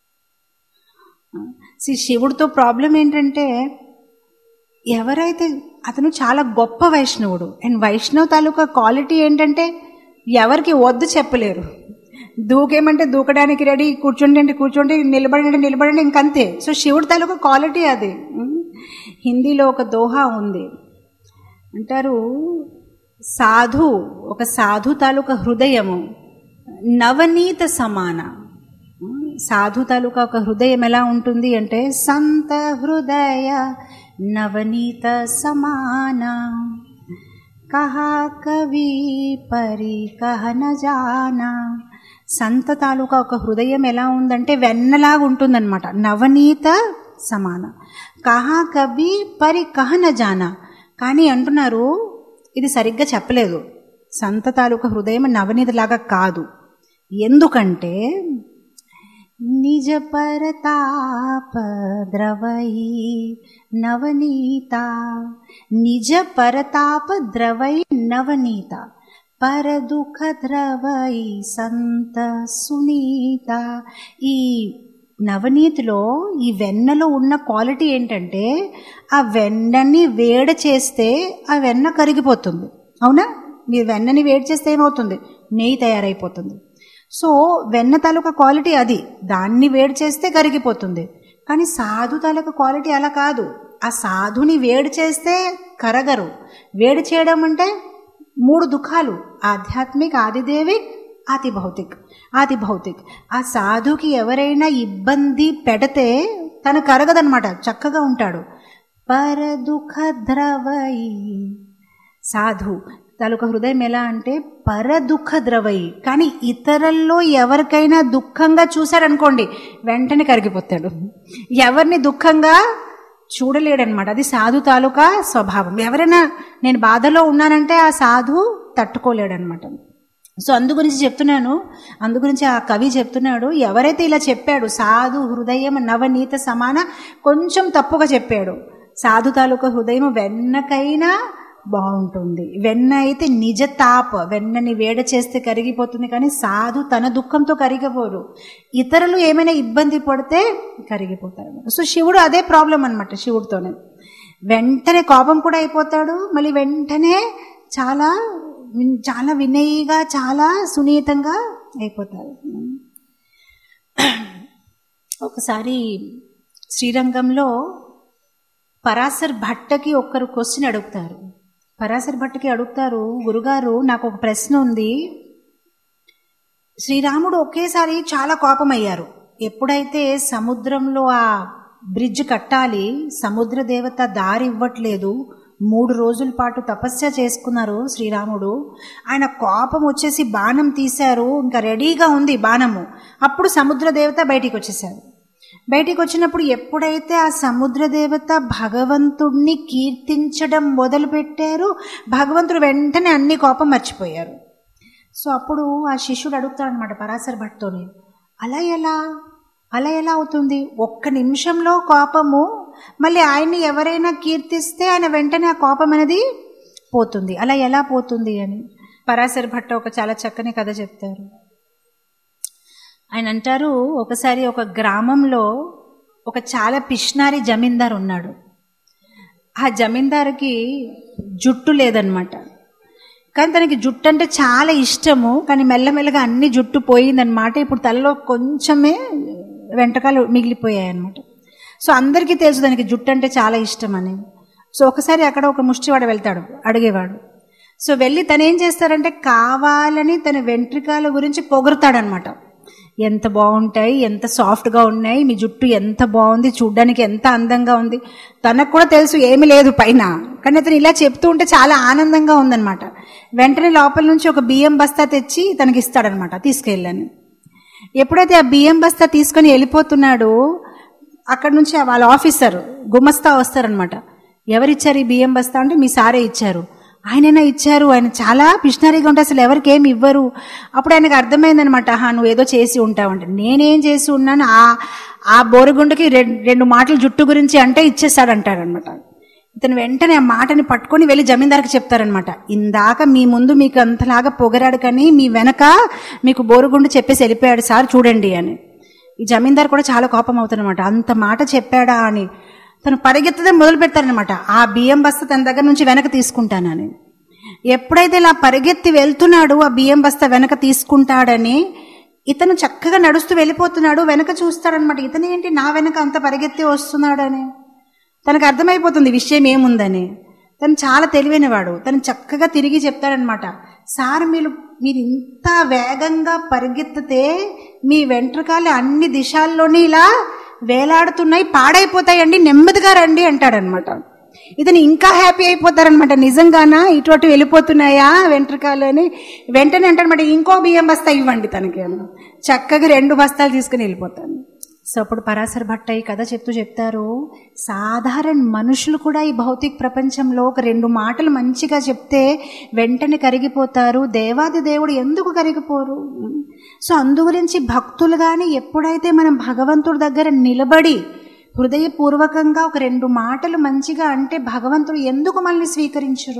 See, శివుడితో ప్రాబ్లం ఏంటంటే ఎవరైతే అతను చాలా గొప్ప వైష్ణవుడు అండ్ వైష్ణవ్ తాలూకా క్వాలిటీ ఏంటంటే ఎవరికి వద్దు చెప్పలేరు దూకేమంటే దూకడానికి రెడీ కూర్చోండి అంటే కూర్చోండి నిలబడండి అంటే నిలబడండి ఇంకంతే సో శివుడి తాలూకా క్వాలిటీ అది ఉం? హిందీలో ఒక దోహా ఉంది అంటారు సాధు ఒక సాధు తాలూకా హృదయము నవనీత సమాన సాధు తాలూకా ఒక హృదయం ఎలా ఉంటుంది అంటే సంత హృదయ నవనీత సమాన కహా కవి పరి కహ న జానా సంత తాలూకా ఒక హృదయం ఎలా ఉందంటే వెన్నలాగా ఉంటుందన్నమాట నవనీత సమాన కహా కవి పరి కహ న జానా కానీ అంటున్నారు ఇది సరిగ్గా చెప్పలేదు సంత తాలూకా హృదయం నవనీతలాగా కాదు ఎందుకంటే నిజ పరతాప ద్రవై నవనీత నిజ పరతాప ద్రవై నవనీత పరదుఃఖ ద్రవై సంత సునీత ఈ నవనీతిలో ఈ వెన్నలో ఉన్న క్వాలిటీ ఏంటంటే ఆ వెన్నని వేడి చేస్తే ఆ వెన్న కరిగిపోతుంది అవునా మీరు వెన్నని వేడి చేస్తే ఏమవుతుంది నెయ్యి తయారైపోతుంది సో వెన్న తాలూకా క్వాలిటీ అది దాన్ని వేడి చేస్తే కరిగిపోతుంది కానీ సాధు తాలూకా క్వాలిటీ అలా కాదు ఆ సాధుని వేడి చేస్తే కరగరు వేడి చేయడం అంటే మూడు దుఃఖాలు ఆధ్యాత్మిక్ ఆదిదేవిక్ ఆది భౌతిక్ ఆది భౌతిక్ ఆ సాధుకి ఎవరైనా ఇబ్బంది పెడితే తను కరగదనమాట చక్కగా ఉంటాడు పర దుఃఖ ద్రవై సాధు తాలూకా హృదయం ఎలా అంటే పర దుఃఖ ద్రవై కానీ ఇతరుల్లో ఎవరికైనా దుఃఖంగా చూశాడనుకోండి వెంటనే కరిగిపోతాడు ఎవరిని దుఃఖంగా చూడలేడనమాట అది సాధు తాలూకా స్వభావం ఎవరైనా నేను బాధలో ఉన్నానంటే ఆ సాధు తట్టుకోలేడనమాట సో అందు గురించి చెప్తున్నాను అందు గురించి ఆ కవి చెప్తున్నాడు ఎవరైతే ఇలా చెప్పాడు సాధు హృదయం నవనీత సమాన కొంచెం తప్పుగా చెప్పాడు సాధు తాలూకా హృదయం వెన్నకైనా బాగుంటుంది వెన్న అయితే నిజ తాప వెన్నని వేడ చేస్తే కరిగిపోతుంది కానీ సాధు తన దుఃఖంతో కరిగిపోరు ఇతరులు ఏమైనా ఇబ్బంది పడితే కరిగిపోతారు సో శివుడు అదే ప్రాబ్లం అనమాట శివుడితోనే వెంటనే కోపం కూడా అయిపోతాడు మళ్ళీ వెంటనే చాలా విన్- చాలా వినయిగా చాలా సునీతంగా అయిపోతారు ఒకసారి శ్రీరంగంలో పరాశర్ భట్టకి ఒక్కరు క్వశ్చన్ అడుగుతారు పరాశర్ భట్టకి అడుగుతారు గురుగారు నాకు ఒక ప్రశ్న ఉంది శ్రీరాముడు ఒకేసారి చాలా కోపమయ్యారు ఎప్పుడైతే సముద్రంలో ఆ బ్రిడ్జ్ కట్టాలి సముద్ర దేవత దారి ఇవ్వట్లేదు మూడు రోజుల పాటు తపస్య చేసుకున్నారు శ్రీరాముడు ఆయన కోపం వచ్చేసి బాణం తీశారు ఇంకా రెడీగా ఉంది బాణము అప్పుడు సముద్ర దేవత బయటికి వచ్చేసారు బయటికి వచ్చినప్పుడు ఎప్పుడైతే ఆ సముద్ర దేవత భగవంతుణ్ణి కీర్తించడం మొదలు పెట్టారు భగవంతుడు వెంటనే అన్ని కోపం మర్చిపోయారు సో అప్పుడు ఆ శిష్యుడు అడుగుతాడు అనమాట పరాశర్ భట్తోని అలా ఎలా అలా ఎలా అవుతుంది ఒక్క నిమిషంలో కోపము మళ్ళీ ఆయన్ని ఎవరైనా కీర్తిస్తే ఆయన వెంటనే ఆ కోపం అనేది పోతుంది అలా ఎలా పోతుంది అని పరాశర్ భట్ట ఒక చాలా చక్కని కథ చెప్తారు ఆయన అంటారు ఒకసారి ఒక గ్రామంలో ఒక చాలా పిష్నారి జమీందార్ ఉన్నాడు ఆ జమీందారుకి జుట్టు లేదనమాట కానీ తనకి జుట్టు అంటే చాలా ఇష్టము కానీ మెల్లమెల్లగా అన్ని జుట్టు పోయిందనమాట ఇప్పుడు తలలో కొంచెమే వెంటకాలు మిగిలిపోయాయి అనమాట సో అందరికీ తెలుసు దానికి జుట్టు అంటే చాలా ఇష్టం అని సో ఒకసారి అక్కడ ఒక ముష్టివాడు వెళ్తాడు అడిగేవాడు సో వెళ్ళి తను ఏం చేస్తారంటే కావాలని తన వెంట్రికాల గురించి పొగురుతాడనమాట ఎంత బాగుంటాయి ఎంత సాఫ్ట్గా ఉన్నాయి మీ జుట్టు ఎంత బాగుంది చూడ్డానికి ఎంత అందంగా ఉంది తనకు కూడా తెలుసు ఏమీ లేదు పైన కానీ అతను ఇలా చెప్తూ ఉంటే చాలా ఆనందంగా ఉందన్నమాట వెంటనే లోపల నుంచి ఒక బియ్యం బస్తా తెచ్చి తనకి ఇస్తాడనమాట తీసుకెళ్ళాను ఎప్పుడైతే ఆ బియ్యం బస్తా తీసుకొని వెళ్ళిపోతున్నాడు అక్కడ నుంచి వాళ్ళ ఆఫీసర్ గుమస్తా వస్తారనమాట ఎవరిచ్చారు ఈ బియ్యం బస్తా అంటే మీ సారే ఇచ్చారు ఆయనైనా ఇచ్చారు ఆయన చాలా పిషనరీగా ఉంటే అసలు ఎవరికి ఏమి ఇవ్వరు అప్పుడు ఆయనకు అర్థమైందనమాట ఆహా నువ్వు ఏదో చేసి ఉంటావంటే నేనేం చేసి ఉన్నాను ఆ ఆ బోరుగుండకి రెండు రెండు మాటలు జుట్టు గురించి అంటే ఇచ్చేస్తాడంటాడనమాట ఇతను వెంటనే ఆ మాటని పట్టుకొని వెళ్ళి జమీందార్కి చెప్తారనమాట ఇందాక మీ ముందు మీకు అంతలాగా పొగరాడు కానీ మీ వెనక మీకు బోరుగుండు చెప్పేసి వెళ్ళిపోయాడు సార్ చూడండి అని ఈ జమీందార్ కూడా చాలా కోపం అవుతారనమాట అంత మాట చెప్పాడా అని తను పరిగెత్తడం మొదలు పెడతారనమాట ఆ బియ్యం బస్తా తన దగ్గర నుంచి వెనక తీసుకుంటానని ఎప్పుడైతే ఇలా పరిగెత్తి వెళ్తున్నాడు ఆ బియ్యం బస్తా వెనక తీసుకుంటాడని ఇతను చక్కగా నడుస్తూ వెళ్ళిపోతున్నాడు వెనక చూస్తాడనమాట ఇతను ఏంటి నా వెనక అంత పరిగెత్తి వస్తున్నాడని తనకు అర్థమైపోతుంది విషయం ఏముందని తను చాలా తెలివైనవాడు తను చక్కగా తిరిగి చెప్తాడనమాట సార్ మీరు మీరు ఇంత వేగంగా పరిగెత్తితే మీ వెంట్రుకాలు అన్ని దిశాల్లోని ఇలా వేలాడుతున్నాయి పాడైపోతాయండి నెమ్మదిగా రండి అంటాడనమాట ఇతను ఇంకా హ్యాపీ అయిపోతారనమాట నిజంగానా ఇటు అటు వెళ్ళిపోతున్నాయా వెంట్రుకాలు అని వెంటనే అంటాడనమాట ఇంకో బియ్యం బస్తా ఇవ్వండి తనకి అని. చక్కగా రెండు బస్తాలు తీసుకుని వెళ్ళిపోతాను సో అప్పుడు పరాశర్ భట్ట ఈ కథ చెప్తూ చెప్తారు సాధారణ మనుషులు కూడా ఈ భౌతిక ప్రపంచంలో ఒక రెండు మాటలు మంచిగా చెప్తే వెంటనే కరిగిపోతారు దేవాది దేవుడు ఎందుకు కరిగిపోరు సో అందు గురించి భక్తులు కానీ ఎప్పుడైతే మనం భగవంతుడి దగ్గర నిలబడి హృదయపూర్వకంగా ఒక రెండు మాటలు మంచిగా అంటే భగవంతుడు ఎందుకు మనల్ని స్వీకరించరు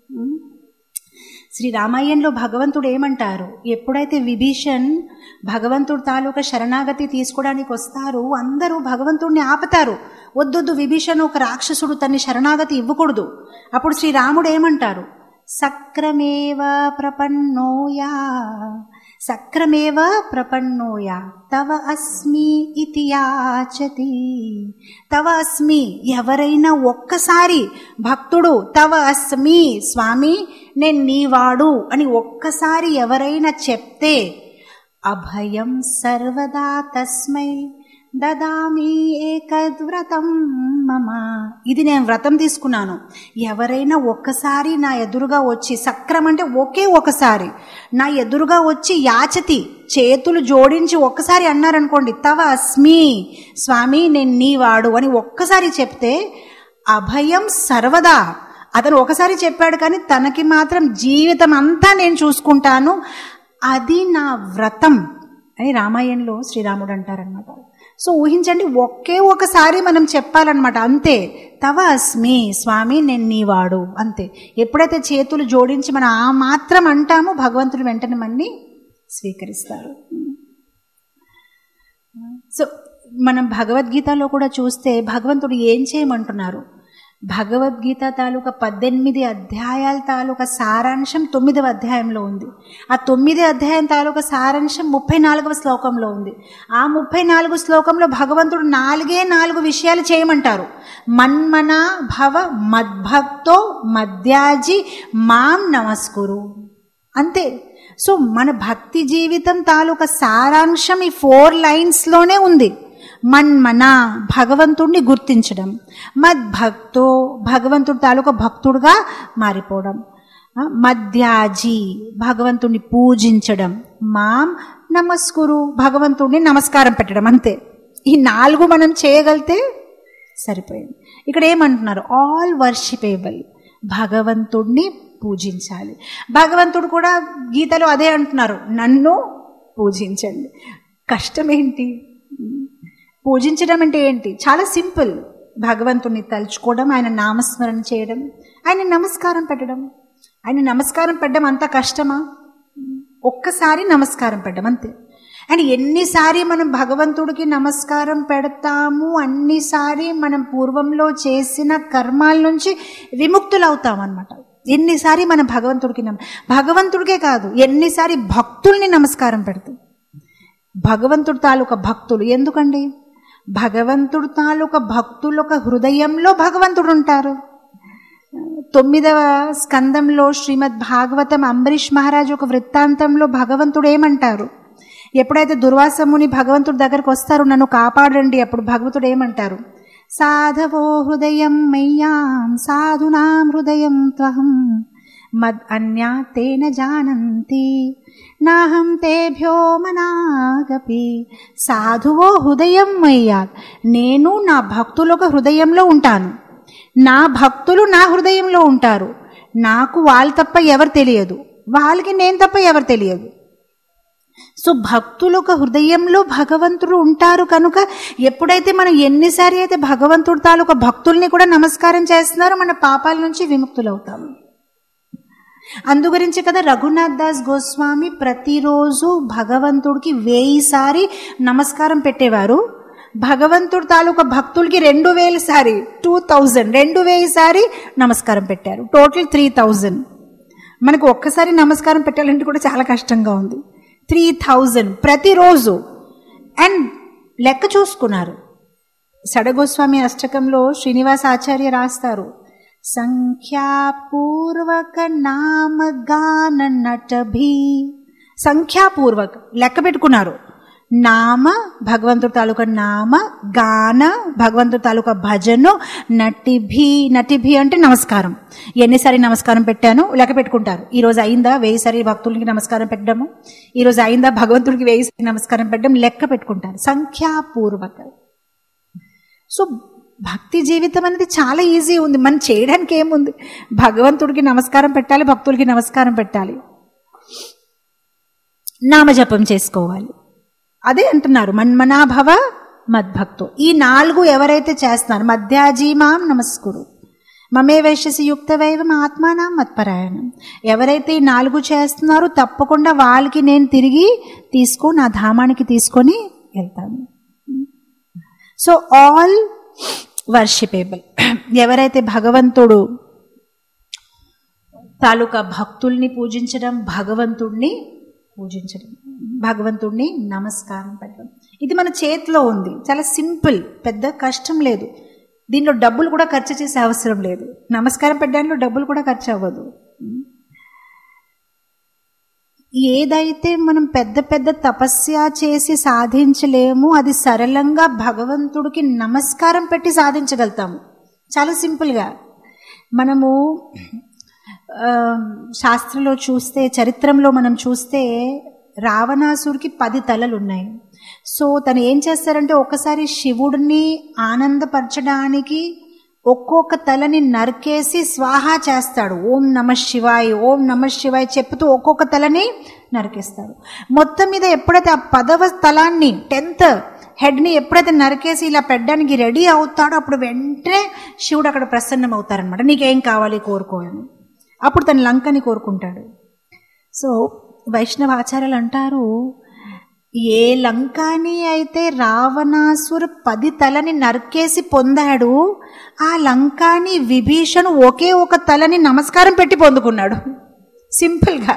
శ్రీ రామాయణంలో భగవంతుడు ఏమంటారు ఎప్పుడైతే విభీషణ్ భగవంతుడు తాలూకా శరణాగతి తీసుకోవడానికి వస్తారు అందరూ భగవంతుడిని ఆపుతారు వద్దొద్దు విభీషణ్ ఒక రాక్షసుడు తన్ని శరణాగతి ఇవ్వకూడదు అప్పుడు శ్రీరాముడు ఏమంటారు సక్రమేవ ప్రపన్నోయా సక్రమేవ ప్రపన్నోయా తవ అస్మి ఇతి యాచతి తవ అస్మి ఎవరైనా ఒక్కసారి భక్తుడు తవ అస్మి స్వామి నేను నీవాడు అని ఒక్కసారి ఎవరైనా చెప్తే అభయం సర్వదా తస్మై దదామి ఏకద్వ్రతం మమ ఇది నేను వ్రతం తీసుకున్నాను ఎవరైనా ఒక్కసారి నా ఎదురుగా వచ్చి సక్రం అంటే ఒకే ఒకసారి నా ఎదురుగా వచ్చి యాచతి చేతులు జోడించి ఒక్కసారి అన్నారనుకోండి తవ అస్మి స్వామి నేను నీవాడు అని ఒక్కసారి చెప్తే అభయం సర్వదా అతను ఒకసారి చెప్పాడు కానీ తనకి మాత్రం జీవితం అంతా నేను చూసుకుంటాను అది నా వ్రతం అని రామాయణంలో శ్రీరాముడు అంటారనమాట సో ఊహించండి ఒకే ఒకసారి మనం చెప్పాలన్నమాట అంతే తవ అస్మి స్వామి నేను నీవాడు అంతే ఎప్పుడైతే చేతులు జోడించి మనం ఆ మాత్రం అంటామో భగవంతుడు వెంటనే మన్ని స్వీకరిస్తారు సో మనం భగవద్గీతలో కూడా చూస్తే భగవంతుడు ఏం చేయమంటున్నారు భగవద్గీత తాలూకా పద్దెనిమిది అధ్యాయాల తాలూకా సారాంశం తొమ్మిదవ అధ్యాయంలో ఉంది ఆ తొమ్మిది అధ్యాయం తాలూకా సారాంశం ముప్పై నాలుగవ శ్లోకంలో ఉంది ఆ ముప్పై నాలుగు శ్లోకంలో భగవంతుడు నాలుగే నాలుగు విషయాలు చేయమంటారు మన్మన భవ మద్భక్తో మద్యాజి మాం నమస్కురు అంతే సో మన భక్తి జీవితం తాలూకా సారాంశం ఈ ఫోర్ లైన్స్లోనే ఉంది మన్మన భగవంతుడిని గుర్తించడం మద్భక్తో భగవంతుడి తాలూకా భక్తుడుగా మారిపోవడం మధ్యాజీ భగవంతుడిని పూజించడం మాం నమస్కురు భగవంతుడిని నమస్కారం పెట్టడం అంతే ఈ నాలుగు మనం చేయగలితే సరిపోయింది ఇక్కడ ఏమంటున్నారు ఆల్ వర్షిపేబుల్ భగవంతుడిని పూజించాలి భగవంతుడు కూడా గీతలో అదే అంటున్నారు నన్ను పూజించండి కష్టం ఏంటి పూజించడం అంటే ఏంటి చాలా సింపుల్ భగవంతుని తలుచుకోవడం ఆయన నామస్మరణ చేయడం ఆయన నమస్కారం పెట్టడం ఆయన నమస్కారం పెట్టడం అంత కష్టమా ఒక్కసారి నమస్కారం పెట్టడం అంతే అండ్ ఎన్నిసారి మనం భగవంతుడికి నమస్కారం పెడతాము అన్నిసారి మనం పూర్వంలో చేసిన కర్మాల నుంచి విముక్తులవుతాం అనమాట ఎన్నిసారి మనం భగవంతుడికి నమ భగవంతుడికే కాదు ఎన్నిసారి భక్తుల్ని నమస్కారం పెడతాం భగవంతుడి తాలూకా భక్తులు ఎందుకండి భగవంతుడు తాలూకా భక్తుల ఒక హృదయంలో భగవంతుడు ఉంటారు తొమ్మిదవ స్కందంలో శ్రీమద్ భాగవతం అంబరీష్ మహారాజు ఒక వృత్తాంతంలో భగవంతుడు ఏమంటారు ఎప్పుడైతే దుర్వాసముని భగవంతుడి దగ్గరకు వస్తారో నన్ను కాపాడండి అప్పుడు భగవంతుడు ఏమంటారు సాధవో హృదయం మయ్యాం సాధునాం హృదయం త్వహం మద్ అన్యా తేన జానంతి నాహం తేభ్యో మనాగపి సాధువో హృదయం మయ్యా నేను నా భక్తులకు హృదయంలో ఉంటాను నా భక్తులు నా హృదయంలో ఉంటారు నాకు వాళ్ళు తప్ప ఎవరు తెలియదు వాళ్ళకి నేను తప్ప ఎవరు తెలియదు సో భక్తులు ఒక హృదయంలో భగవంతుడు ఉంటారు కనుక ఎప్పుడైతే మనం ఎన్నిసారి అయితే భగవంతుడు తాలూకా భక్తుల్ని కూడా నమస్కారం చేస్తున్నారో మన పాపాల నుంచి విముక్తులవుతాము అందుగురించి కదా రఘునాథ్ దాస్ గోస్వామి ప్రతిరోజు భగవంతుడికి వేయిసారి నమస్కారం పెట్టేవారు భగవంతుడు తాలూకా భక్తులకి రెండు వేల సారి టూ థౌజండ్ రెండు వేల సారి నమస్కారం పెట్టారు టోటల్ త్రీ థౌజండ్ మనకు ఒక్కసారి నమస్కారం పెట్టాలంటే కూడా చాలా కష్టంగా ఉంది త్రీ థౌజండ్ ప్రతిరోజు అండ్ లెక్క చూసుకున్నారు సడగోస్వామి అష్టకంలో శ్రీనివాస ఆచార్య రాస్తారు సంఖ్యాపూర్వక నామగాన నటభి సంఖ్యాపూర్వక లెక్క పెట్టుకున్నారు నామ భగవంతుడి తాలూకా నామ గాన భగవంతుడి తాలూకా భజను నటిభి నటిభి అంటే నమస్కారం ఎన్నిసారి నమస్కారం పెట్టాను లెక్క పెట్టుకుంటారు ఈ రోజు అయిందా వెయ్యిసారి భక్తులకి నమస్కారం పెట్టడము ఈ రోజు అయిందా భగవంతుడికి వెయ్యిసారి నమస్కారం పెట్టడం లెక్క పెట్టుకుంటారు సంఖ్యాపూర్వక సో భక్తి జీవితం అనేది చాలా ఈజీ ఉంది మనం చేయడానికి ఏముంది భగవంతుడికి నమస్కారం పెట్టాలి భక్తులకి నమస్కారం పెట్టాలి నామజపం చేసుకోవాలి అదే అంటున్నారు మన్మనాభవ మద్భక్తు ఈ నాలుగు ఎవరైతే చేస్తున్నారు మధ్యాజీమాం నమస్కురు మమే వైశ్యసి యుక్త వైవం ఆత్మానం మత్పరాయణం ఎవరైతే ఈ నాలుగు చేస్తున్నారో తప్పకుండా వాళ్ళకి నేను తిరిగి తీసుకో నా ధామానికి తీసుకొని వెళ్తాను సో ఆల్ వర్షిపేబుల్ ఎవరైతే భగవంతుడు తాలూకా భక్తుల్ని పూజించడం భగవంతుణ్ణి పూజించడం భగవంతుణ్ణి నమస్కారం పెట్టడం ఇది మన చేతిలో ఉంది చాలా సింపుల్ పెద్ద కష్టం లేదు దీనిలో డబ్బులు కూడా ఖర్చు చేసే అవసరం లేదు నమస్కారం పెట్టడంలో డబ్బులు కూడా ఖర్చు అవ్వదు ఏదైతే మనం పెద్ద పెద్ద తపస్య చేసి సాధించలేము అది సరళంగా భగవంతుడికి నమస్కారం పెట్టి సాధించగలుగుతాము చాలా సింపుల్గా మనము ఆ, శాస్త్రంలో చూస్తే చరిత్రలో మనం చూస్తే రావణాసుడికి పది తలలు ఉన్నాయి సో తను ఏం చేస్తారంటే ఒకసారి శివుడిని ఆనందపరచడానికి ఒక్కొక్క తలని నరికేసి స్వాహా చేస్తాడు ఓం నమ శివాయ్ ఓం నమ శివాయ్ చెప్తూ ఒక్కొక్క తలని నరికేస్తాడు మొత్తం మీద ఎప్పుడైతే ఆ పదవ తలాన్ని టెన్త్ హెడ్ని ఎప్పుడైతే నరికేసి ఇలా పెట్టడానికి రెడీ అవుతాడో అప్పుడు వెంటనే శివుడు అక్కడ ప్రసన్నం అవుతారనమాట నీకేం కావాలి కోరుకో అని అప్పుడు తన లంకని కోరుకుంటాడు సో వైష్ణవ ఆచార్యులు అంటారు ఏ లంకాని అయితే రావణాసురు పది తలని నరికేసి పొందాడు ఆ లంకాని విభీషణు ఒకే ఒక తలని నమస్కారం పెట్టి పొందుకున్నాడు సింపుల్గా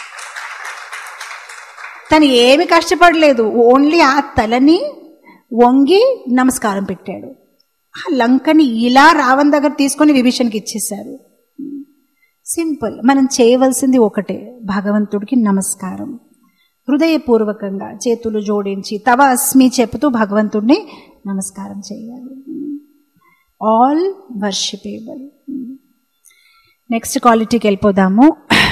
తను ఏమి కష్టపడలేదు ఓన్లీ ఆ తలని వంగి నమస్కారం పెట్టాడు ఆ లంకని ఇలా రావణ్ దగ్గర తీసుకొని విభీషణ్కి ఇచ్చేశారు సింపుల్ మనం చేయవలసింది ఒకటే భగవంతుడికి నమస్కారం హృదయపూర్వకంగా చేతులు జోడించి తవ అస్మి చెప్తూ భగవంతుడిని నమస్కారం చేయాలి ఆల్ వర్షిపేబుల్ నెక్స్ట్ క్వాలిటీకి వెళ్ళిపోదాము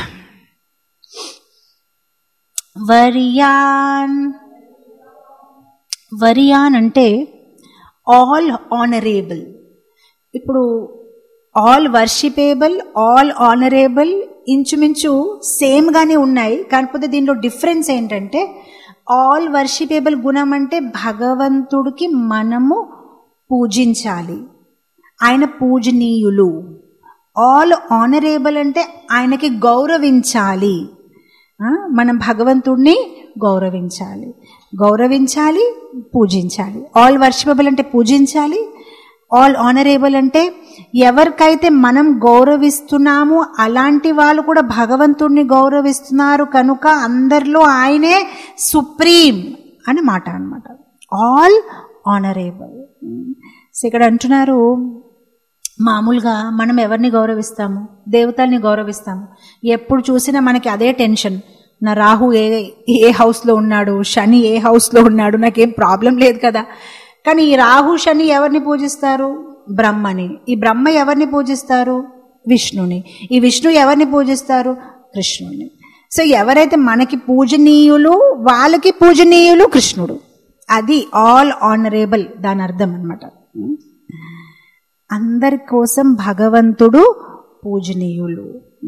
వరియాన్ వరియాన్ అంటే ఆల్ ఆనరేబుల్ ఇప్పుడు ఆల్ వర్షిపేబుల్ ఆల్ ఆనరేబుల్ ఇంచుమించు సేమ్గానే ఉన్నాయి కాకపోతే దీనిలో డిఫరెన్స్ ఏంటంటే ఆల్ వర్షిపేబుల్ గుణం అంటే భగవంతుడికి మనము పూజించాలి ఆయన పూజనీయులు ఆల్ ఆనరేబుల్ అంటే ఆయనకి గౌరవించాలి ఆ, మనం భగవంతుడిని గౌరవించాలి గౌరవించాలి పూజించాలి ఆల్ వర్షిపబుల్ అంటే పూజించాలి ఆల్ ఆనరేబుల్ అంటే ఎవరికైతే మనం గౌరవిస్తున్నామో అలాంటి వాళ్ళు కూడా భగవంతుడిని గౌరవిస్తున్నారు కనుక అందరిలో ఆయనే సుప్రీం అని మాట అనమాట ఆల్ ఆనరేబుల్ సో ఇక్కడ అంటున్నారు మామూలుగా మనం ఎవరిని గౌరవిస్తాము దేవతల్ని గౌరవిస్తాము ఎప్పుడు చూసినా మనకి అదే టెన్షన్ నా రాహు ఏ ఏ హౌస్లో ఉన్నాడు శని ఏ హౌస్లో ఉన్నాడు నాకేం ప్రాబ్లం లేదు కదా కానీ ఈ రాహు శని ఎవరిని పూజిస్తారు బ్రహ్మని ఈ బ్రహ్మ ఎవరిని పూజిస్తారు విష్ణుని ఈ విష్ణు ఎవరిని పూజిస్తారు కృష్ణుని సో ఎవరైతే మనకి పూజనీయులు వాళ్ళకి పూజనీయులు కృష్ణుడు అది ఆల్ ఆనరేబుల్ దాని అర్థం అనమాట అందరి కోసం భగవంతుడు పూజనీయులు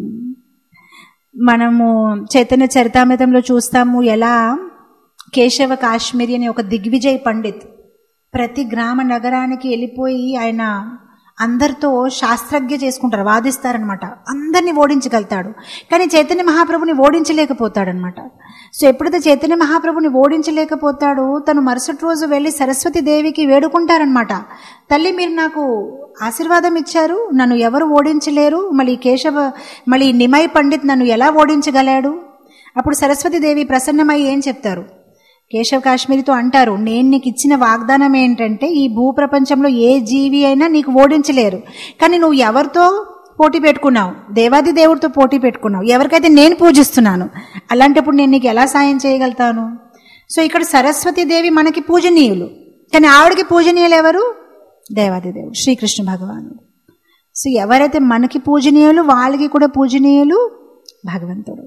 మనము చైతన్య చరితామృతంలో చూస్తాము ఎలా కేశవ కాశ్మీరి అనే ఒక దిగ్విజయ్ పండిత్ ప్రతి గ్రామ నగరానికి వెళ్ళిపోయి ఆయన అందరితో శాస్త్రజ్ఞ చేసుకుంటారు వాదిస్తారనమాట అందరినీ ఓడించగలుగుతాడు కానీ చైతన్య మహాప్రభుని ఓడించలేకపోతాడనమాట సో ఎప్పుడైతే చైతన్య మహాప్రభుని ఓడించలేకపోతాడో తను మరుసటి రోజు వెళ్ళి సరస్వతి దేవికి వేడుకుంటారనమాట తల్లి మీరు నాకు ఆశీర్వాదం ఇచ్చారు నన్ను ఎవరు ఓడించలేరు మళ్ళీ కేశవ మళ్ళీ నిమయ్ పండిత్ నన్ను ఎలా ఓడించగలాడు అప్పుడు సరస్వతి దేవి ప్రసన్నమై ఏం చెప్తారు కేశవ్ కాశ్మీరితో అంటారు నేను నీకు ఇచ్చిన వాగ్దానం ఏంటంటే ఈ భూప్రపంచంలో ఏ జీవి అయినా నీకు ఓడించలేరు కానీ నువ్వు ఎవరితో పోటీ పెట్టుకున్నావు దేవాది దేవుడితో పోటీ పెట్టుకున్నావు ఎవరికైతే నేను పూజిస్తున్నాను అలాంటప్పుడు నేను నీకు ఎలా సాయం చేయగలుగుతాను సో ఇక్కడ సరస్వతి దేవి మనకి పూజనీయులు కానీ ఆవిడకి పూజనీయులు ఎవరు దేవాది దేవుడు శ్రీకృష్ణ భగవానుడు సో ఎవరైతే మనకి పూజనీయులు వాళ్ళకి కూడా పూజనీయులు భగవంతుడు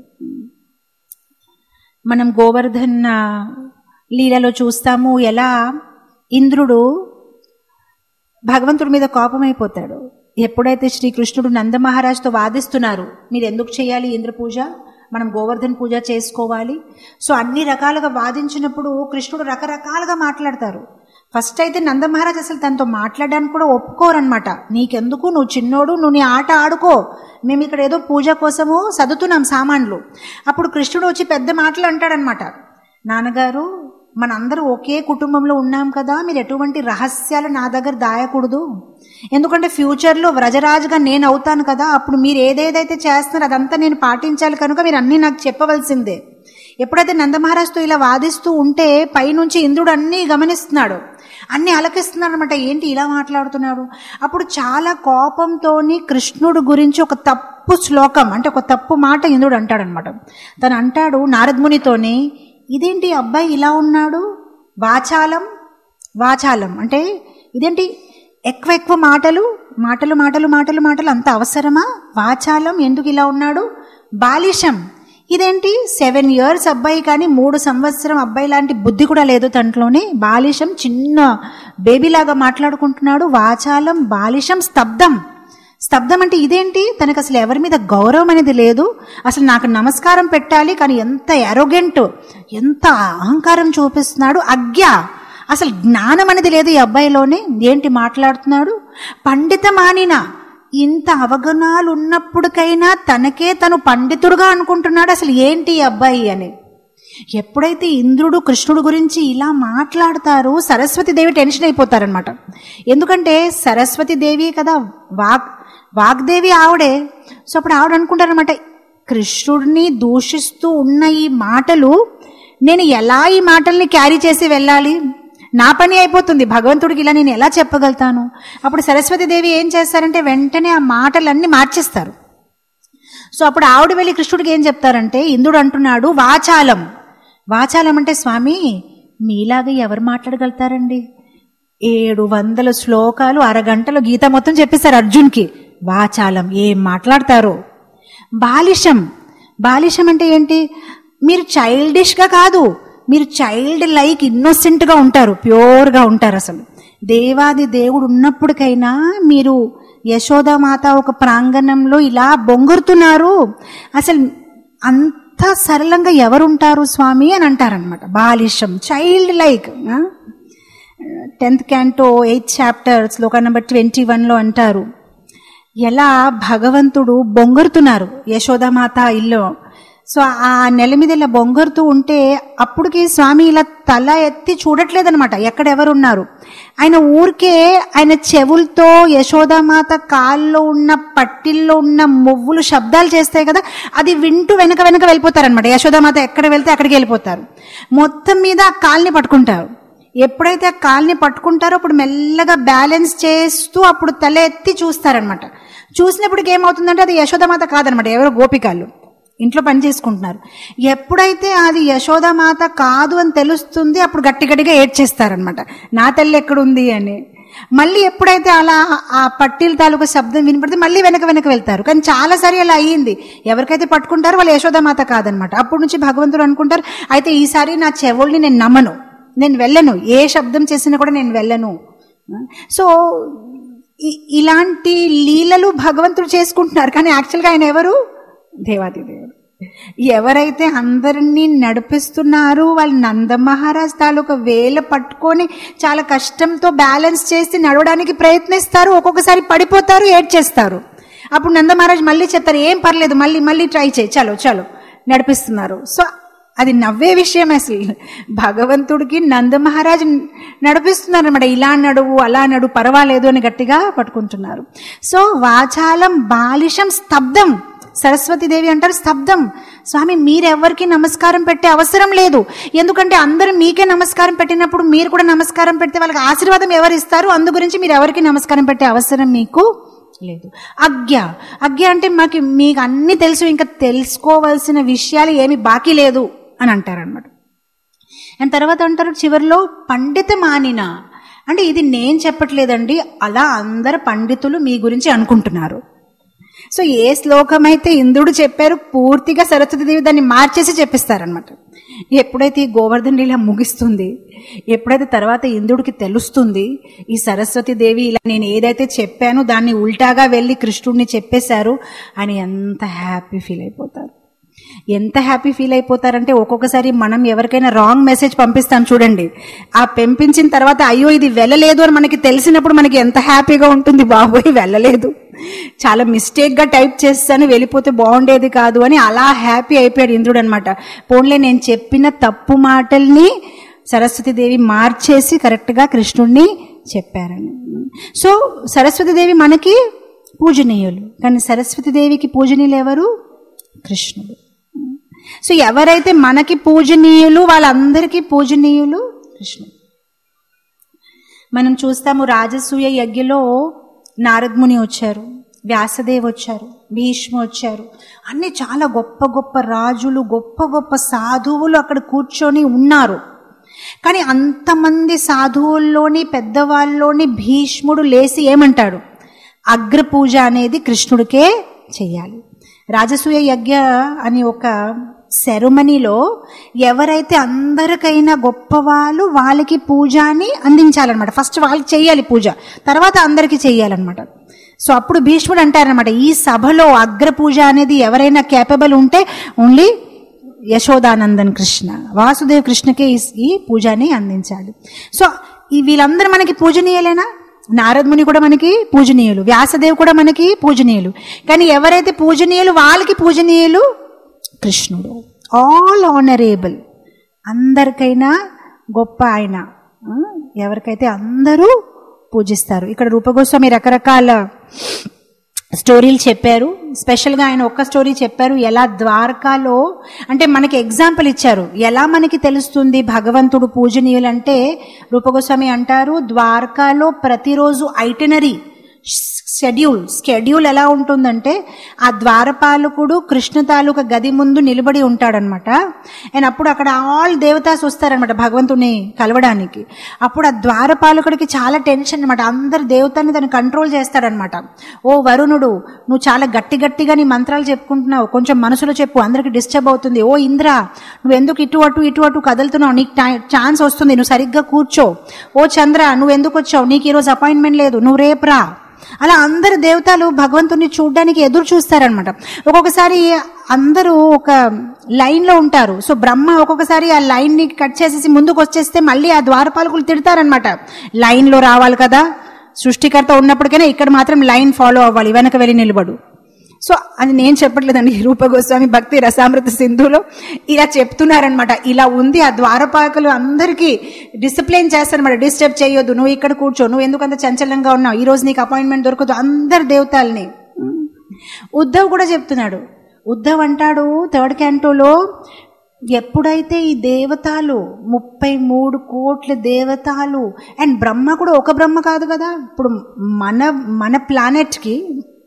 మనం గోవర్ధన్ ఆ, లీలలో చూస్తాము ఎలా ఇంద్రుడు భగవంతుడి మీద కోపమైపోతాడు ఎప్పుడైతే శ్రీకృష్ణుడు నందమహారాజ్తో వాదిస్తున్నారు మీరు ఎందుకు చేయాలి ఇంద్ర పూజ మనం గోవర్ధన్ పూజ చేసుకోవాలి సో అన్ని రకాలుగా వాదించినప్పుడు కృష్ణుడు రకరకాలుగా మాట్లాడతారు ఫస్ట్ అయితే నందమహారాజ్ అసలు తనతో మాట్లాడడానికి కూడా ఒప్పుకోరనమాట నీకెందుకు నువ్వు చిన్నోడు నువ్వు నీ ఆట ఆడుకో మేము ఇక్కడ ఏదో పూజ కోసము సదుతున్నాం సామాన్లు అప్పుడు కృష్ణుడు వచ్చి పెద్ద మాటలు అంటాడనమాట నాన్నగారు మనందరూ ఒకే కుటుంబంలో ఉన్నాం కదా మీరు ఎటువంటి రహస్యాలు నా దగ్గర దాయకూడదు ఎందుకంటే ఫ్యూచర్లో వ్రజరాజుగా నేను అవుతాను కదా అప్పుడు మీరు ఏదేదైతే చేస్తున్నారో అదంతా నేను పాటించాలి కనుక మీరు అన్నీ నాకు చెప్పవలసిందే ఎప్పుడైతే నందమహారాజుతో ఇలా వాదిస్తూ ఉంటే పైనుంచి ఇంద్రుడు అన్నీ గమనిస్తున్నాడు అన్ని అలకిస్తున్నాడు అనమాట ఏంటి ఇలా మాట్లాడుతున్నాడు అప్పుడు చాలా కోపంతోని కృష్ణుడు గురించి ఒక తప్పు శ్లోకం అంటే ఒక తప్పు మాట ఇంద్రుడు అంటాడనమాట తను అంటాడు నారదమునితోని ఇదేంటి ఈ అబ్బాయి ఇలా ఉన్నాడు వాచాలం వాచాలం అంటే ఇదేంటి ఎక్కువ ఎక్కువ మాటలు మాటలు మాటలు మాటలు మాటలు అంత అవసరమా వాచాలం ఎందుకు ఇలా ఉన్నాడు బాలిషం ఇదేంటి సెవెన్ ఇయర్స్ అబ్బాయి కానీ మూడు సంవత్సరం అబ్బాయి లాంటి బుద్ధి కూడా లేదు తనలోనే బాలిషం చిన్న బేబీలాగా మాట్లాడుకుంటున్నాడు వాచాలం బాలిషం స్తబ్దం స్తబ్దం అంటే ఇదేంటి తనకు అసలు ఎవరి మీద గౌరవం అనేది లేదు అసలు నాకు నమస్కారం పెట్టాలి కానీ ఎంత ఎరోగెంట్ ఎంత అహంకారం చూపిస్తున్నాడు అజ్ఞ అసలు జ్ఞానం అనేది లేదు ఈ అబ్బాయిలోనే ఏంటి మాట్లాడుతున్నాడు పండిత మానిన ఇంత అవగణాలు ఉన్నప్పటికైనా తనకే తను పండితుడుగా అనుకుంటున్నాడు అసలు ఏంటి ఈ అబ్బాయి అని ఎప్పుడైతే ఇంద్రుడు కృష్ణుడు గురించి ఇలా మాట్లాడతారో సరస్వతి దేవి టెన్షన్ అయిపోతారనమాట ఎందుకంటే సరస్వతి దేవి కదా వాక్ వాగ్దేవి ఆవిడే సో అప్పుడు ఆవిడ అనుకుంటారనమాట కృష్ణుడిని దూషిస్తూ ఉన్న ఈ మాటలు నేను ఎలా ఈ మాటల్ని క్యారీ చేసి వెళ్ళాలి నా పని అయిపోతుంది భగవంతుడికి ఇలా నేను ఎలా చెప్పగలుగుతాను అప్పుడు సరస్వతి దేవి ఏం చేస్తారంటే వెంటనే ఆ మాటలన్నీ మార్చేస్తారు సో అప్పుడు ఆవిడ వెళ్ళి కృష్ణుడికి ఏం చెప్తారంటే ఇంద్రుడు అంటున్నాడు వాచాలం వాచాలం అంటే స్వామి మీలాగా ఎవరు మాట్లాడగలుగుతారండి ఏడు వందల శ్లోకాలు అరగంటలో గీత మొత్తం చెప్పేశారు అర్జున్కి వాచాలం ఏం మాట్లాడతారో బాలిషం బాలిషం అంటే ఏంటి మీరు చైల్డిష్గా కాదు మీరు చైల్డ్ లైక్ ఇన్నోసెంట్గా ఉంటారు ప్యూర్గా ఉంటారు అసలు దేవాది దేవుడు ఉన్నప్పటికైనా మీరు యశోదామాత ఒక ప్రాంగణంలో ఇలా బొంగురుతున్నారు అసలు అంత సరళంగా ఎవరుంటారు స్వామి అని అంటారనమాట బాలిషం child like tenth canto eighth chapter shloka number twenty వన్లో అంటారు ఎలా భగవంతుడు బొంగరుతున్నారు యశోదామాత ఇల్లు సో ఆ నెల మీద ఇలా బొంగరుతూ ఉంటే అప్పటికి స్వామి ఇలా తల ఎత్తి చూడట్లేదనమాట ఎక్కడెవరున్నారు ఆయన ఊరికే ఆయన చెవులతో యశోదామాత కాల్లో ఉన్న పట్టిల్లో ఉన్న మువ్వులు శబ్దాలు చేస్తాయి కదా అది వింటూ వెనక వెనక వెళ్ళిపోతారనమాట యశోదామాత ఎక్కడ వెళ్తే అక్కడికి వెళ్ళిపోతారు మొత్తం మీద ఆ కాల్ని పట్టుకుంటారు ఎప్పుడైతే ఆ కాల్ని పట్టుకుంటారో అప్పుడు మెల్లగా బ్యాలెన్స్ చేస్తూ అప్పుడు తల ఎత్తి చూస్తారనమాట చూసినప్పటికి ఏమవుతుందంటే అది యశోదమాత కాదనమాట ఎవరో గోపికాళ్ళు ఇంట్లో పని చేసుకుంటున్నారు ఎప్పుడైతే అది యశోదామాత కాదు అని తెలుస్తుంది అప్పుడు గట్టి గట్టిగా ఏడ్చేస్తారనమాట నా తల్లి ఎక్కడుంది అని మళ్ళీ ఎప్పుడైతే అలా ఆ పట్టీల తాలూకు శబ్దం వినపడితే మళ్ళీ వెనక వెనక వెళ్తారు కానీ చాలా సారి అలా అయ్యింది ఎవరికైతే పట్టుకుంటారో వాళ్ళు యశోదామాత కాదనమాట అప్పటి నుంచి భగవంతుడు అనుకుంటారు అయితే ఈసారి నా చెవుల్ని నేను నమ్మను నేను వెళ్ళను ఏ శబ్దం చేసినా కూడా నేను వెళ్ళను సో ఇ- ఇలాంటి లీలలు భగవంతుడు చేసుకుంటున్నారు కానీ యాక్చువల్గా ఆయన ఎవరు దేవాది దేవుడు ఎవరైతే అందరినీ నడిపిస్తున్నారు వాళ్ళు నందమహారాజ్ తాలూకా వేల పట్టుకొని చాలా కష్టంతో బ్యాలెన్స్ చేసి నడవడానికి ప్రయత్నిస్తారు ఒక్కొక్కసారి పడిపోతారు ఏడ్చేస్తారు అప్పుడు నందమహారాజ్ మళ్ళీ చెప్తారు ఏం పర్లేదు మళ్ళీ మళ్ళీ ట్రై చేయి చలో చలో నడిపిస్తున్నారు సో అది నవ్వే విషయం అసలు భగవంతుడికి నందమహారాజ్ నడిపిస్తున్నారు అనమాట ఇలా నడువు అలా నడువు పర్వాలేదు అని గట్టిగా పట్టుకుంటున్నారు సో వాచాలం బాలిషం స్తబ్దం సరస్వతి దేవి అంటారు స్తబ్దం స్వామి మీరెవరికి నమస్కారం పెట్టే అవసరం లేదు ఎందుకంటే అందరూ మీకే నమస్కారం పెట్టినప్పుడు మీరు కూడా నమస్కారం పెడితే వాళ్ళకి ఆశీర్వాదం ఎవరు ఇస్తారు అందు గురించి మీరు ఎవరికి నమస్కారం పెట్టే అవసరం మీకు లేదు అజ్ఞ అజ్ఞ అంటే మాకు మీకు అన్ని తెలుసు ఇంకా తెలుసుకోవాల్సిన విషయాలు ఏమి బాకీ లేదు అని అంటారనమాట అండ్ తర్వాత అంటారు చివరిలో పండిత మానిన అంటే ఇది నేను చెప్పట్లేదండి అలా అందరు పండితులు మీ గురించి అనుకుంటున్నారు సో ఏ శ్లోకం అయితే ఇంద్రుడు చెప్పారు పూర్తిగా సరస్వతి దేవి దాన్ని మార్చేసి చెప్పిస్తారనమాట ఎప్పుడైతే ఈ గోవర్ధన్ లీల ముగిస్తుంది ఎప్పుడైతే తర్వాత ఇంద్రుడికి తెలుస్తుంది ఈ సరస్వతి దేవి ఇలా నేను ఏదైతే చెప్పానో దాన్ని ఉల్టాగా వెళ్ళి కృష్ణుడిని చెప్పేశారు అని ఎంత హ్యాపీ ఫీల్ అయిపోతారు ఎంత హ్యాపీ ఫీల్ అయిపోతారంటే ఒక్కొక్కసారి మనం ఎవరికైనా రాంగ్ మెసేజ్ పంపిస్తాం చూడండి ఆ పంపించిన తర్వాత అయ్యో ఇది వెళ్ళలేదు అని మనకి తెలిసినప్పుడు మనకి ఎంత హ్యాపీగా ఉంటుంది బాబోయ్ వెళ్ళలేదు చాలా మిస్టేక్గా టైప్ చేస్తాను వెళ్ళిపోతే బాగుండేది కాదు అని అలా హ్యాపీ అయిపోయాడు ఇంద్రుడు అనమాట పోన్లే నేను చెప్పిన తప్పు మాటల్ని సరస్వతీదేవి మార్చేసి కరెక్ట్గా కృష్ణుడిని చెప్పారని సో సరస్వతీదేవి మనకి పూజనీయులు కానీ సరస్వతీదేవికి పూజనీయులు ఎవరు కృష్ణుడు సో ఎవరైతే మనకి పూజనీయులు వాళ్ళందరికీ పూజనీయులు కృష్ణుడు మనం చూస్తాము రాజసూయ యజ్ఞలో నారదముని వచ్చారు వ్యాసదేవ్ వచ్చారు భీష్మ వచ్చారు అన్ని చాలా గొప్ప గొప్ప రాజులు గొప్ప గొప్ప సాధువులు అక్కడ కూర్చొని ఉన్నారు కానీ అంతమంది సాధువుల్లోని పెద్దవాళ్ళలోని భీష్ముడు లేచి ఏమంటాడు అగ్రపూజ అనేది కృష్ణుడికే చెయ్యాలి రాజసూయ యజ్ఞ అని ఒక సెరమనీలో ఎవరైతే అందరికైనా గొప్పవాళ్ళు వాళ్ళకి పూజని అందించాలన్నమాట ఫస్ట్ వాళ్ళకి చెయ్యాలి పూజ తర్వాత అందరికీ చెయ్యాలన్నమాట సో అప్పుడు భీష్ముడు అంటారనమాట ఈ సభలో అగ్ర పూజ అనేది ఎవరైనా కేపబుల్ ఉంటే ఓన్లీ యశోదానందన్ కృష్ణ వాసుదేవ్ కృష్ణకే ఈ- ఈ పూజని అందించాలి సో ఈ వీళ్ళందరూ మనకి పూజనీయులేనా నారదముని కూడా మనకి పూజనీయులు వ్యాసదేవ్ కూడా మనకి పూజనీయులు కానీ ఎవరైతే పూజనీయులు వాళ్ళకి పూజనీయులు కృష్ణుడు ఆల్ ఆనరేబుల్ అందరికైనా గొప్ప ఆయన ఆ, ఎవరికైతే అందరూ పూజిస్తారు ఇక్కడ రూపగోస్వామి రకరకాల స్టోరీలు చెప్పారు స్పెషల్గా ఆయన ఒక్క స్టోరీ చెప్పారు ఎలా ద్వారకాలో అంటే మనకి ఎగ్జాంపుల్ ఇచ్చారు ఎలా మనకి తెలుస్తుంది భగవంతుడు పూజనీయులు అంటే రూపగోస్వామి అంటారు ద్వారకాలో ప్రతిరోజు ఐటనరీ షెడ్యూల్ స్కెడ్యూల్ ఎలా ఉంటుందంటే ఆ ద్వారపాలకుడు కృష్ణ తాలూకా గది ముందు నిలబడి ఉంటాడనమాట అండ్ అప్పుడు అక్కడ ఆల్ దేవతాస్ వస్తారనమాట భగవంతుని కలవడానికి అప్పుడు ఆ ద్వారపాలకుడికి చాలా టెన్షన్ అనమాట అందరు దేవతని తను కంట్రోల్ చేస్తాడనమాట ఓ వరుణుడు నువ్వు చాలా గట్టి గట్టిగా నీ మంత్రాలు చెప్పుకుంటున్నావు కొంచెం మనసులో చెప్పు అందరికి డిస్టర్బ్ అవుతుంది ఓ ఇంద్ర నువ్వు ఎందుకు ఇటు అటు ఇటు అటు కదులుతున్నావు నీకు ఛాన్స్ వస్తుంది నువ్వు సరిగ్గా కూర్చో ఓ చంద్ర నువ్వు ఎందుకు వచ్చావు నీకు ఈరోజు అపాయింట్మెంట్ లేదు నువ్వు రేపు రా అలా అందరు దేవతలు భగవంతుని చూడడానికి ఎదురు చూస్తారనమాట ఒక్కొక్కసారి అందరూ ఒక లైన్ లో ఉంటారు సో బ్రహ్మ ఒక్కొక్కసారి ఆ లైన్ ని కట్ చేసేసి ముందుకు వచ్చేస్తే మళ్ళీ ఆ ద్వారపాలకులు తిడతారనమాట లైన్ లో రావాలి కదా సృష్టికర్త ఉన్నప్పటికైనా ఇక్కడ మాత్రం లైన్ ఫాలో అవ్వాలి వెనక వెళ్ళి నిలబడు సో అది నేను చెప్పట్లేదండి రూప గోస్వామి భక్తి రసామృత సింధులో ఇలా చెప్తున్నారనమాట ఇలా ఉంది ఆ ద్వారపాలకులు అందరికీ డిసిప్లిన్ చేస్తారనమాట డిస్టర్బ్ చేయొద్దు నువ్వు ఇక్కడ కూర్చో నువ్వు ఎందుకంత చంచలంగా ఉన్నావు ఈ రోజు నీకు అపాయింట్మెంట్ దొరకదు అందరు దేవతల్ని ఉద్ధవ్ కూడా చెప్తున్నాడు ఉద్ధవ్ అంటాడు థర్డ్ క్యాంటోలో ఎప్పుడైతే ఈ దేవతలు ముప్పై మూడు కోట్ల దేవతలు అండ్ బ్రహ్మ కూడా ఒక బ్రహ్మ కాదు కదా ఇప్పుడు మన మన ప్లానెట్కి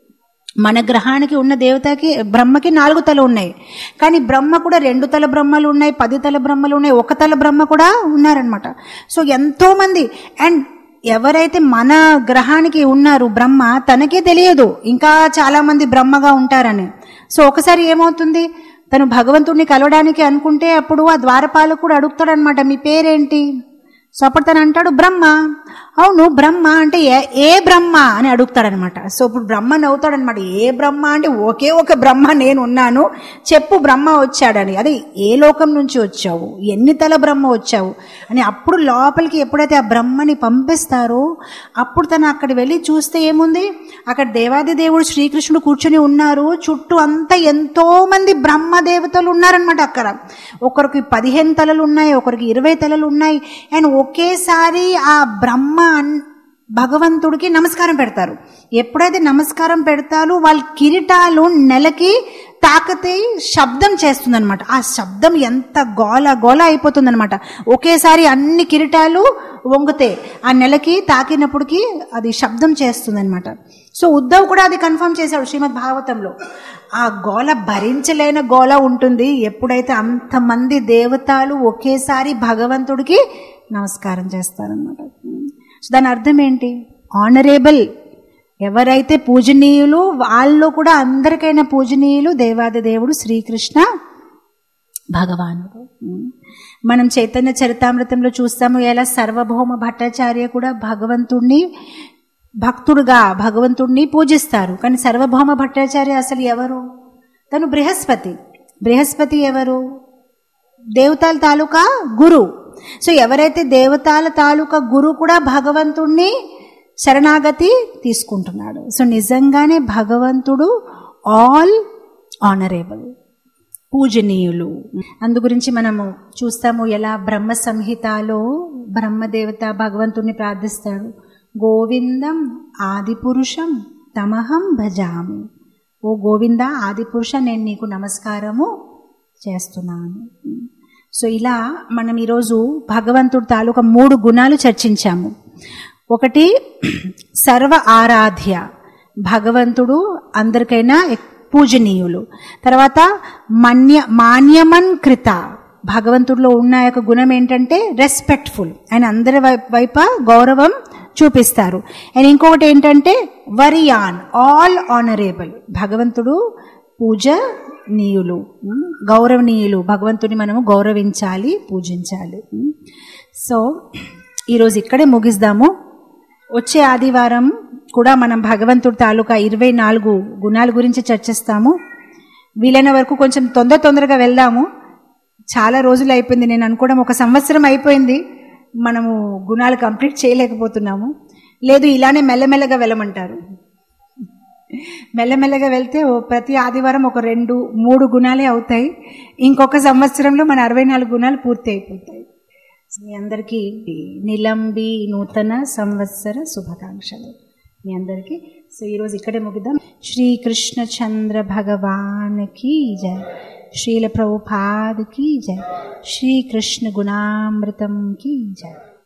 మన గ్రహానికి ఉన్న దేవతకి బ్రహ్మకి నాలుగు తల ఉన్నాయి కానీ బ్రహ్మ కూడా రెండు తల బ్రహ్మలు ఉన్నాయి పది తల బ్రహ్మలు ఉన్నాయి ఒక తల బ్రహ్మ కూడా ఉన్నారనమాట సో ఎంతో మంది అండ్ ఎవరైతే మన గ్రహానికి ఉన్నారు బ్రహ్మ తనకే తెలియదు ఇంకా చాలా మంది బ్రహ్మగా ఉంటారని సో ఒకసారి ఏమవుతుంది తను భగవంతుడిని కలవడానికి అనుకుంటే అప్పుడు ఆ ద్వారపాలకుడు అడుగుతాడనమాట మీ పేరేంటి సో అప్పుడు తను అంటాడు బ్రహ్మ అవును బ్రహ్మ అంటే ఏ ఏ బ్రహ్మ అని అడుగుతాడనమాట సో ఇప్పుడు బ్రహ్మ నవ్వుతాడనమాట ఏ బ్రహ్మ అంటే ఒకే ఒక బ్రహ్మ నేను ఉన్నాను చెప్పు బ్రహ్మ వచ్చాడని అదే ఏ లోకం నుంచి వచ్చావు ఎన్ని తల బ్రహ్మ వచ్చావు అని అప్పుడు లోపలికి ఎప్పుడైతే ఆ బ్రహ్మని పంపిస్తారో అప్పుడు తను అక్కడ వెళ్ళి చూస్తే ఏముంది అక్కడ దేవాది దేవుడు శ్రీకృష్ణుడు కూర్చొని ఉన్నారు చుట్టూ అంతా ఎంతో మంది బ్రహ్మ దేవతలు ఉన్నారనమాట అక్కడ ఒకరికి పదిహేను తలలు ఉన్నాయి ఒకరికి ఇరవై తలలు ఉన్నాయి అండ్ ఒకేసారి ఆ బ్రహ్మ అన్- భగవంతుడికి నమస్కారం పెడతారు ఎప్పుడైతే నమస్కారం పెడతారో వాళ్ళ కిరీటాలు నెలకి తాకతే శబ్దం చేస్తుందన్నమాట ఆ శబ్దం ఎంత గోల గోల అయిపోతుందన్నమాట ఒకేసారి అన్ని కిరీటాలు వంగుతే ఆ నెలకి తాకినప్పటికి అది శబ్దం చేస్తుందన్నమాట సో ఉద్ధవ్ కూడా అది కన్ఫర్మ్ చేశాడు శ్రీమద్ భాగవతంలో ఆ గోల భరించలేని గోల ఉంటుంది ఎప్పుడైతే అంతమంది దేవతలు ఒకేసారి భగవంతుడికి నమస్కారం చేస్తారనమాట సో దాని అర్థం ఏంటి ఆనరేబుల్ ఎవరైతే పూజనీయులు వాళ్ళు కూడా అందరికైనా పూజనీయులు దేవాది దేవుడు శ్రీకృష్ణ భగవానుడు మనం చైతన్య చరితామృతంలో చూస్తాము ఎలా సర్వభౌమ భట్టాచార్య కూడా భగవంతుణ్ణి భక్తుడుగా భగవంతుణ్ణి పూజిస్తారు కానీ సర్వభౌమ భట్టాచార్య అసలు ఎవరు తను బృహస్పతి బృహస్పతి ఎవరు దేవతల తాలూకా గురు సో ఎవరైతే దేవతల తాలూకా గురు కూడా భగవంతుణ్ణి శరణాగతి తీసుకుంటున్నాడు సో నిజంగానే భగవంతుడు ఆల్ ఆనరేబుల్ పూజనీయులు అందు గురించి మనము చూస్తాము ఎలా బ్రహ్మ సంహితలో బ్రహ్మదేవత భగవంతుణ్ణి ప్రార్థిస్తాడు గోవిందం ఆదిపురుషం తమహం భజామి ఓ గోవింద ఆదిపురుష నేను నీకు నమస్కారము చేస్తున్నాను సో ఇలా మనం ఈరోజు భగవంతుడి తాలూకా మూడు గుణాలు చర్చించాము ఒకటి సర్వ ఆరాధ్య భగవంతుడు అందరికైనా పూజనీయులు తర్వాత మన్య మాన్యమన్ కృత భగవంతుడిలో ఉన్న యొక్క గుణం ఏంటంటే రెస్పెక్ట్ఫుల్ ఆయన అందరి వైపు గౌరవం చూపిస్తారు అండ్ ఇంకొకటి ఏంటంటే వరియాన్ ఆల్ ఆనరేబుల్ భగవంతుడు పూజనీయులు గౌరవనీయులు భగవంతుని మనము గౌరవించాలి పూజించాలి సో ఈరోజు ఇక్కడే ముగిద్దాము వచ్చే ఆదివారం కూడా మనం భగవంతుడి తాలూకా ఇరవై నాలుగు గుణాల గురించి చర్చిస్తాము వీలైన వరకు కొంచెం తొందర తొందరగా వెళ్దాము చాలా రోజులు అయిపోయింది నేను అనుకోవడం ఒక సంవత్సరం అయిపోయింది మనము గుణాలు కంప్లీట్ చేయలేకపోతున్నాము లేదు ఇలానే మెల్లమెల్లగా వెళ్ళమంటారు మెల్లమెల్లగా వెళ్తే ప్రతి ఆదివారం ఒక రెండు మూడు గుణాలే అవుతాయి ఇంకొక సంవత్సరంలో మన అరవై నాలుగు గుణాలు పూర్తి అయిపోతాయి మీ అందరికీ నిలంబి నూతన సంవత్సర శుభాకాంక్షలు మీ అందరికీ సో ఈరోజు ఇక్కడే ముగిద్దాం శ్రీకృష్ణ చంద్ర భగవాన్కి జయ శ్రీల ప్రభుపాద్ की जय श्री कृष्ण गुणामृतम की जय